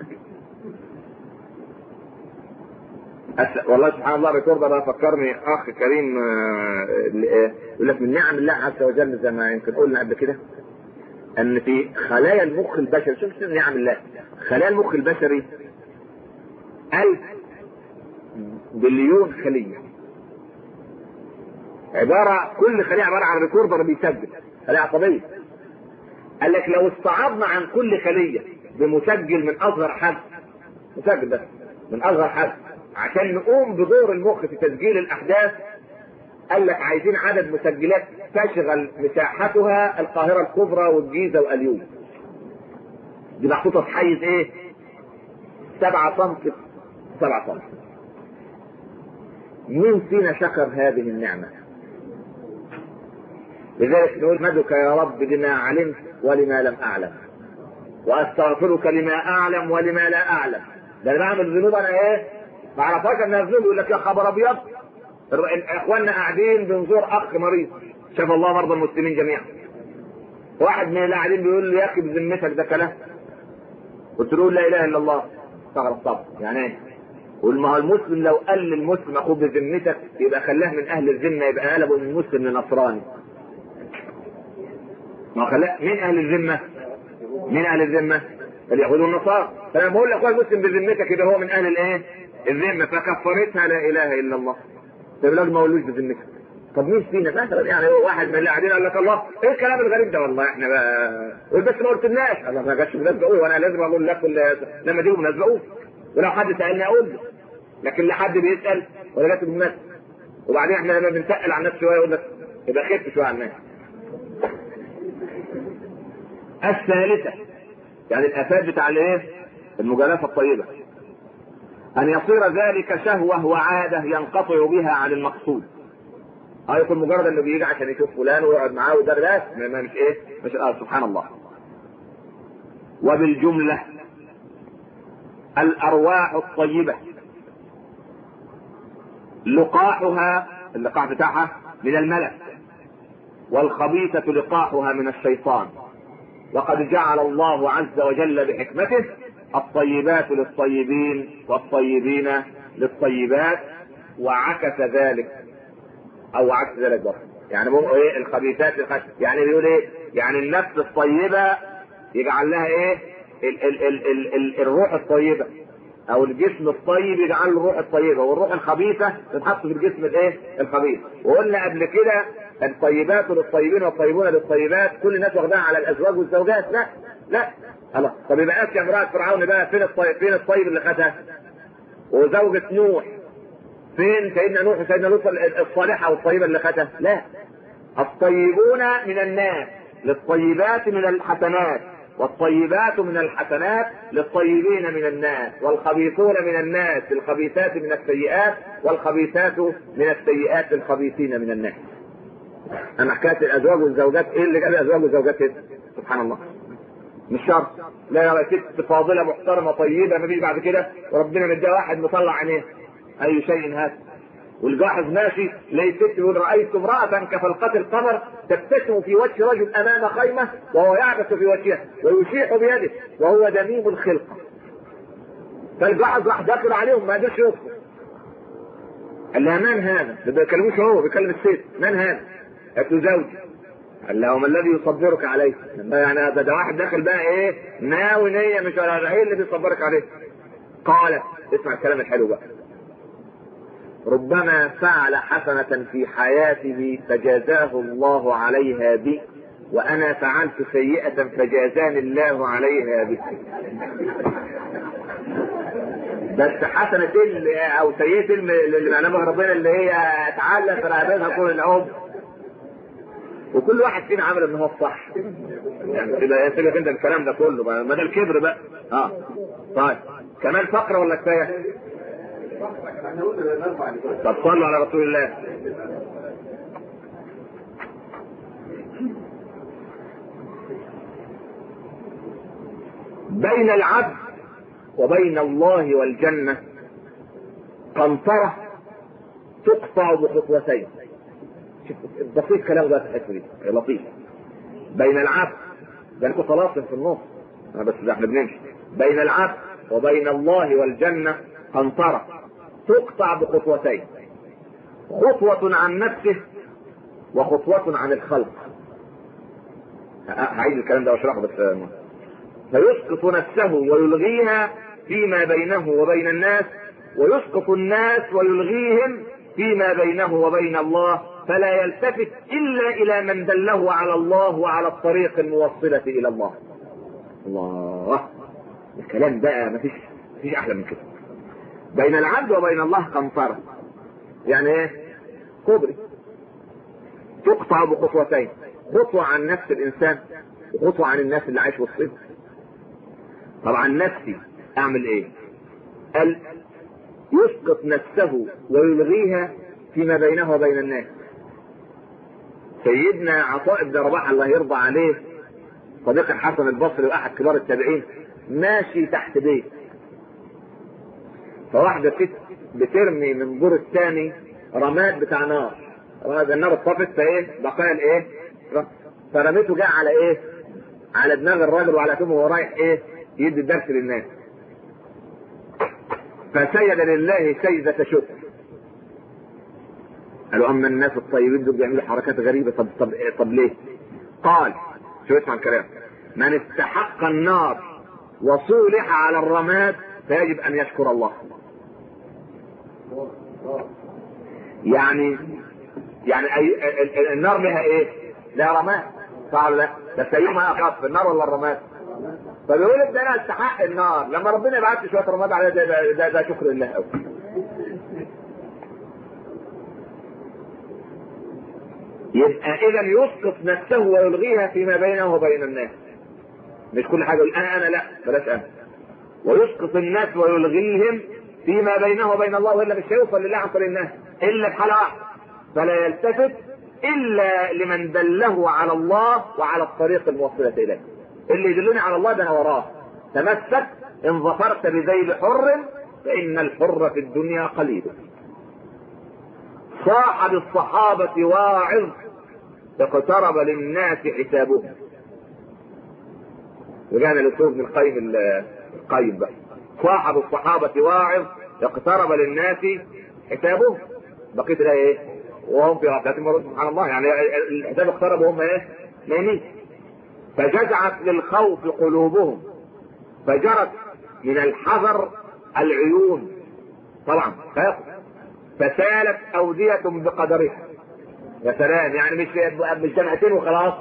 أس... والله سبحان الله ريكوردر ده فكرني اخ كريم يقول لك من نعم الله عز وجل زي ما يمكن قلنا قبل كده ان في خلايا المخ البشري شوف نعم الله خلايا المخ البشري ألف بليون خلية عبارة كل خلية عبارة عن ريكوردر بيسجل خلية عصبية قال لك لو استعرضنا عن كل خلية بمسجل من أصغر حد مسجل بس من أصغر حد عشان نقوم بدور المخ في تسجيل الأحداث قال لك عايزين عدد مسجلات تشغل مساحتها القاهرة الكبرى والجيزة واليوم دي محطوطة في حيز ايه؟ سبعة سم سبعة سم مين فينا شكر هذه النعمة؟ لذلك نقول مدك يا رب بما علمت ولما لم أعلم وأستغفرك لما أعلم ولما لا أعلم ده أنا بعمل ذنوب أنا إيه؟ ما أعرفهاش أنها ذنوب يقول لك يا خبر أبيض اخواننا قاعدين بنزور اخ مريض شاف الله مرضى المسلمين جميعا واحد من اللي قاعدين بيقول لي يا اخي بذمتك ده كلام قلت له لا اله الا الله استغرب طب يعني ايه قول ما هو المسلم لو قال للمسلم اخوه بذمتك يبقى خلاه من اهل الذمه يبقى قلبه من مسلم لنصراني ما خلاه مين اهل الذمه؟ مين اهل الذمه؟ اليهود والنصارى فلما بقول لاخويا المسلم بذمتك يبقى هو من اهل الايه؟ الذمه فكفرتها لا اله الا الله طيب ما قولوش بذمتك طب مين فينا مثلا يعني واحد من اللي قاعدين قال لك الله ايه الكلام الغريب ده والله احنا بقى بس ما قلتلناش الله ما جاتش مناسبه قوي وانا لازم اقول لك لما تيجي مناسبه قول ولو حد سالني اقول له لكن لا حد بيسال ولا جات بالمناسبه وبعدين احنا لما بنسال عن الناس شويه يقول لك يبقى خف شويه عن الناس الثالثه يعني الافات بتاع الايه؟ المجالسه الطيبه أن يصير ذلك شهوة وعادة ينقطع بها عن المقصود. اه يكون مجرد انه بيجي عشان يشوف فلان ويقعد معاه وده بس ما مش ايه؟ مش آه سبحان الله. وبالجملة الأرواح الطيبة لقاحها اللقاح بتاعها من الملك والخبيثة لقاحها من الشيطان وقد جعل الله عز وجل بحكمته الطيبات للطيبين والطيبين للطيبات وعكس ذلك او عكس ذلك بقى. يعني بيقول ايه الخبيثات للخبيثات يعني بيقول ايه يعني النفس الطيبه يجعل لها ايه ال ال ال ال ال الروح الطيبه او الجسم الطيب يجعل له الروح الطيبه والروح الخبيثه تتحط في الجسم الايه الخبيث وقلنا قبل كده الطيبات للطيبين والطيبون للطيبات كل الناس واخداها على الازواج والزوجات لا لا خلاص طب يبقى اسيا امراه فرعون بقى فين الطيب فين الطيب اللي خدها وزوجة نوح فين سيدنا نوح وسيدنا لوط الصالحه والطيبه اللي خدها لا الطيبون من الناس للطيبات من الحسنات والطيبات من الحسنات للطيبين من الناس والخبيثون من الناس للخبيثات من السيئات والخبيثات من السيئات للخبيثين من الناس انا حكايه الازواج والزوجات ايه اللي جاب الازواج والزوجات كده سبحان الله مش شرط لا يا ست فاضله محترمه طيبه ما فيش بعد كده وربنا مديها واحد مطلع عينيه اي شيء هذا والجاحظ ماشي لقيت ست يقول رايت امراه كفلقه القمر تبتسم في وجه رجل امام خيمه وهو يعبث في وجهها ويشيح بيده وهو دميم الخلقه فالجاحظ راح داخل عليهم ما قدرش يدخل قال لها من هذا؟ ده بيكلموش هو بيكلم الست من هذا؟ قالت له زوجي قال لها وما الذي يصبرك عليه؟ يعني ده, ده واحد داخل بقى ايه؟ ناوي نيه مش ولا ايه اللي بيصبرك عليه؟ قالت اسمع الكلام الحلو بقى ربما فعل حسنة في حياته فجازاه الله عليها بي وأنا فعلت سيئة فجازاني الله عليها بك بس حسنة اللي أو سيئة اللي معناها ربنا اللي هي تعلق في رقبتها طول العمر وكل واحد فينا عمل ان هو الصح يعني تبقى سيبك انت الكلام ده كله ما ده الكبر بقى اه طيب كمان فقره ولا كفايه؟ طب صلوا على رسول الله بين العبد وبين الله والجنة قنطرة تقطع بخطوتين بسيط كلام ده في الحته دي لطيف بين العبد ده انتوا خلاص في النص بس ده احنا بنمشي بين العبد وبين الله والجنة قنطرة تقطع بخطوتين خطوة عن نفسه وخطوة عن الخلق هعيد الكلام ده واشرحه بس فيسقط نفسه ويلغيها فيما بينه وبين الناس ويسقط الناس ويلغيهم فيما بينه وبين الله فلا يلتفت الا الى من دله على الله وعلى الطريق الموصلة الى الله الله الكلام بقى مفيش مفيش احلى من كده بين العبد وبين الله قنطرة يعني ايه كوبري تقطع بخطوتين خطوة عن نفس الانسان وخطوة عن الناس اللي عايش وسطهم طبعا نفسي اعمل ايه قال يسقط نفسه ويلغيها فيما بينه وبين الناس سيدنا عطاء بن رباح الله يرضى عليه صديق الحسن البصري واحد كبار التابعين ماشي تحت بيت فواحدة ست بترمي من الدور الثاني رماد بتاع نار رماد النار اتطفت فايه بقايا الايه فرميته جاء على ايه على دماغ الراجل وعلى فمه وهو رايح ايه يدي الدرس للناس فسيد لله سيدة شكر قالوا اما الناس الطيبين دول بيعملوا حركات غريبة طب طب طب ليه؟ قال شو اسمع الكلام من استحق النار وصولح على الرماد فيجب ان يشكر الله يعني يعني أي النار لها ايه؟ لها رماد صح ولا لا؟ بس ايهما اخف النار ولا الرماد؟ فبيقول لك ده انا استحق النار لما ربنا يبعت لي شويه رماد عليها ده, ده, ده, ده شكر لله قوي يبقى اذا يسقط نفسه ويلغيها فيما بينه وبين الناس مش كل حاجه يقول انا انا لا بلاش انا ويسقط الناس ويلغيهم فيما بينه وبين الله والا مش هيوصل لله عن طريق الناس الا في حاله واحده فلا يلتفت الا لمن دله على الله وعلى الطريق الموصله اليه اللي يدلني على الله ده انا وراه تمسك ان ظفرت بذيل حر فان الحر في الدنيا قليل صاح بالصحابة واعظ اقترب للناس حسابهم رجعنا لسوق ابن القيم القيم بقى صاح بالصحابة واعظ اقترب للناس حسابهم بقيت الايه ايه؟ وهم في غفلة سبحان الله يعني الحساب اقترب وهم ايه؟ نايمين فجزعت للخوف قلوبهم فجرت من الحذر العيون طبعا خافوا فسالت أودية بقدرها يا سلام يعني مش مش جمعتين وخلاص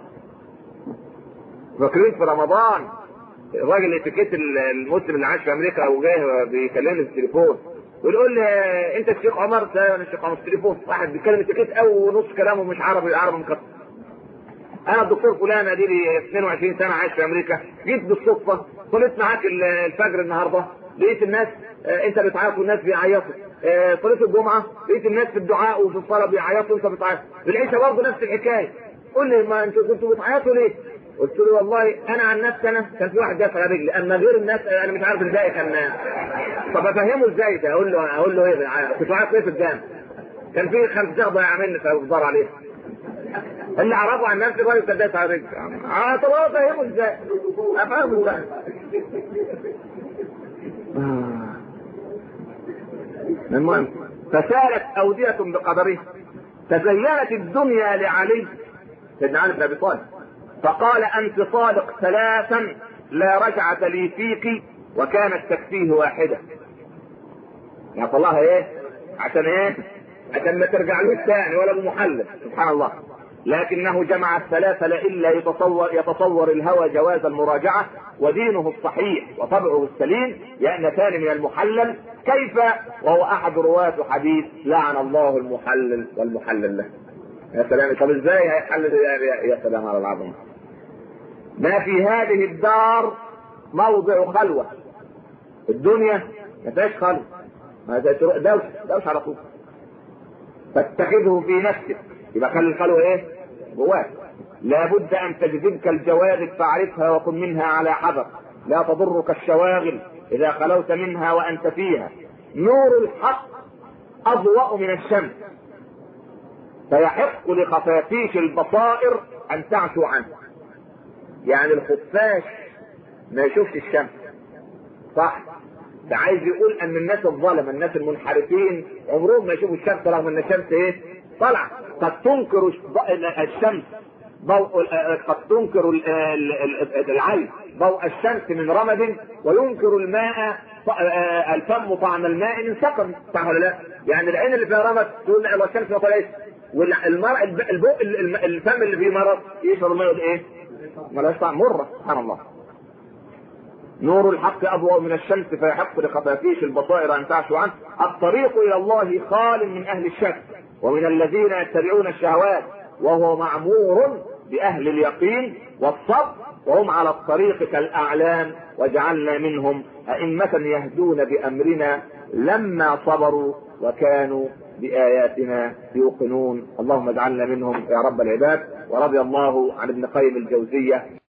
فاكرين في رمضان الراجل الاتيكيت المسلم اللي عايش في امريكا وجاي بيكلمني في التليفون ويقول لي انت الشيخ عمر ده انا الشيخ عمر في التليفون واحد بيتكلم اتيكيت او ونص كلامه مش عربي عربي مكتب انا الدكتور فلان ادي لي 22 سنه عايش في امريكا جيت بالصدفه صليت معاك الفجر النهارده لقيت الناس انت بتعيط والناس بيعيطوا صلاه الجمعه لقيت الناس في الدعاء وفي الصلاه بيعيطوا وانت بتعيط العشاء برضه نفس الحكايه قول لي ما انتوا كنتوا بتعيطوا ليه؟ قلت له والله انا عن نفسي انا كان في واحد جالس على رجلي اما غير الناس انا مش عارف ازاي كان طب افهمه ازاي ده اقول له اقول له ايه كنت عارف ايه في الجامع كان في خمس شهر ضايع مني فبدور عليه اللي اعرفه عن نفسي الراجل كان دايس على رجلي اه طب افهمه ازاي؟ افهمه ازاي؟ المهم فسالت أودية بقدره تزينت الدنيا لعلي سيدنا علي بن ابي طالب فقال انت صادق ثلاثا لا رجعة لي فيك وكانت تكفيه واحدة يا الله ايه عشان ايه عشان ما ترجعلوش ثاني ولا بمحلل سبحان الله لكنه جمع الثلاثة لئلا يتصور يتصور الهوى جواز المراجعة ودينه الصحيح وطبعه السليم يأنتان من المحلل كيف وهو أحد رواة حديث لعن الله المحلل والمحلل له يا سلام طب ازاي هيحلل يا سلام على العظمة ما في هذه الدار موضع خلوة الدنيا ما فيهاش خلوة ما دوش دوش على طول فاتخذه في نفسك يبقى خلي الخلوة ايه؟ جواك لابد ان تجذبك الجوارح فاعرفها وكن منها على حذر لا تضرك الشواغل اذا خلوت منها وانت فيها نور الحق اضواء من الشمس فيحق لخفافيش البصائر ان تعشوا عنه يعني الخفاش ما يشوفش الشمس صح ده عايز يقول ان الناس الظلمه الناس المنحرفين عمرهم ما يشوفوا الشمس رغم ان الشمس ايه طلع قد تنكر الشمس ضوء قد تنكر العين ضوء الشمس من رمد وينكر الماء الفم طعم الماء من سقم صح ولا لا؟ يعني العين اللي فيها رمد تقول الشمس ما طلعتش والمرء البق الفم اللي فيه مرض يشرب الماء ايه؟ ملهاش طعم مره سبحان الله نور الحق اضوء من الشمس فيحق لخفافيش البصائر ان تعشوا عنه الطريق الى الله خال من اهل الشك ومن الذين يتبعون الشهوات وهو معمور باهل اليقين والصبر وهم على الطريق كالاعلام وجعلنا منهم ائمه يهدون بامرنا لما صبروا وكانوا باياتنا يوقنون اللهم اجعلنا منهم يا رب العباد ورضي الله عن ابن قيم الجوزيه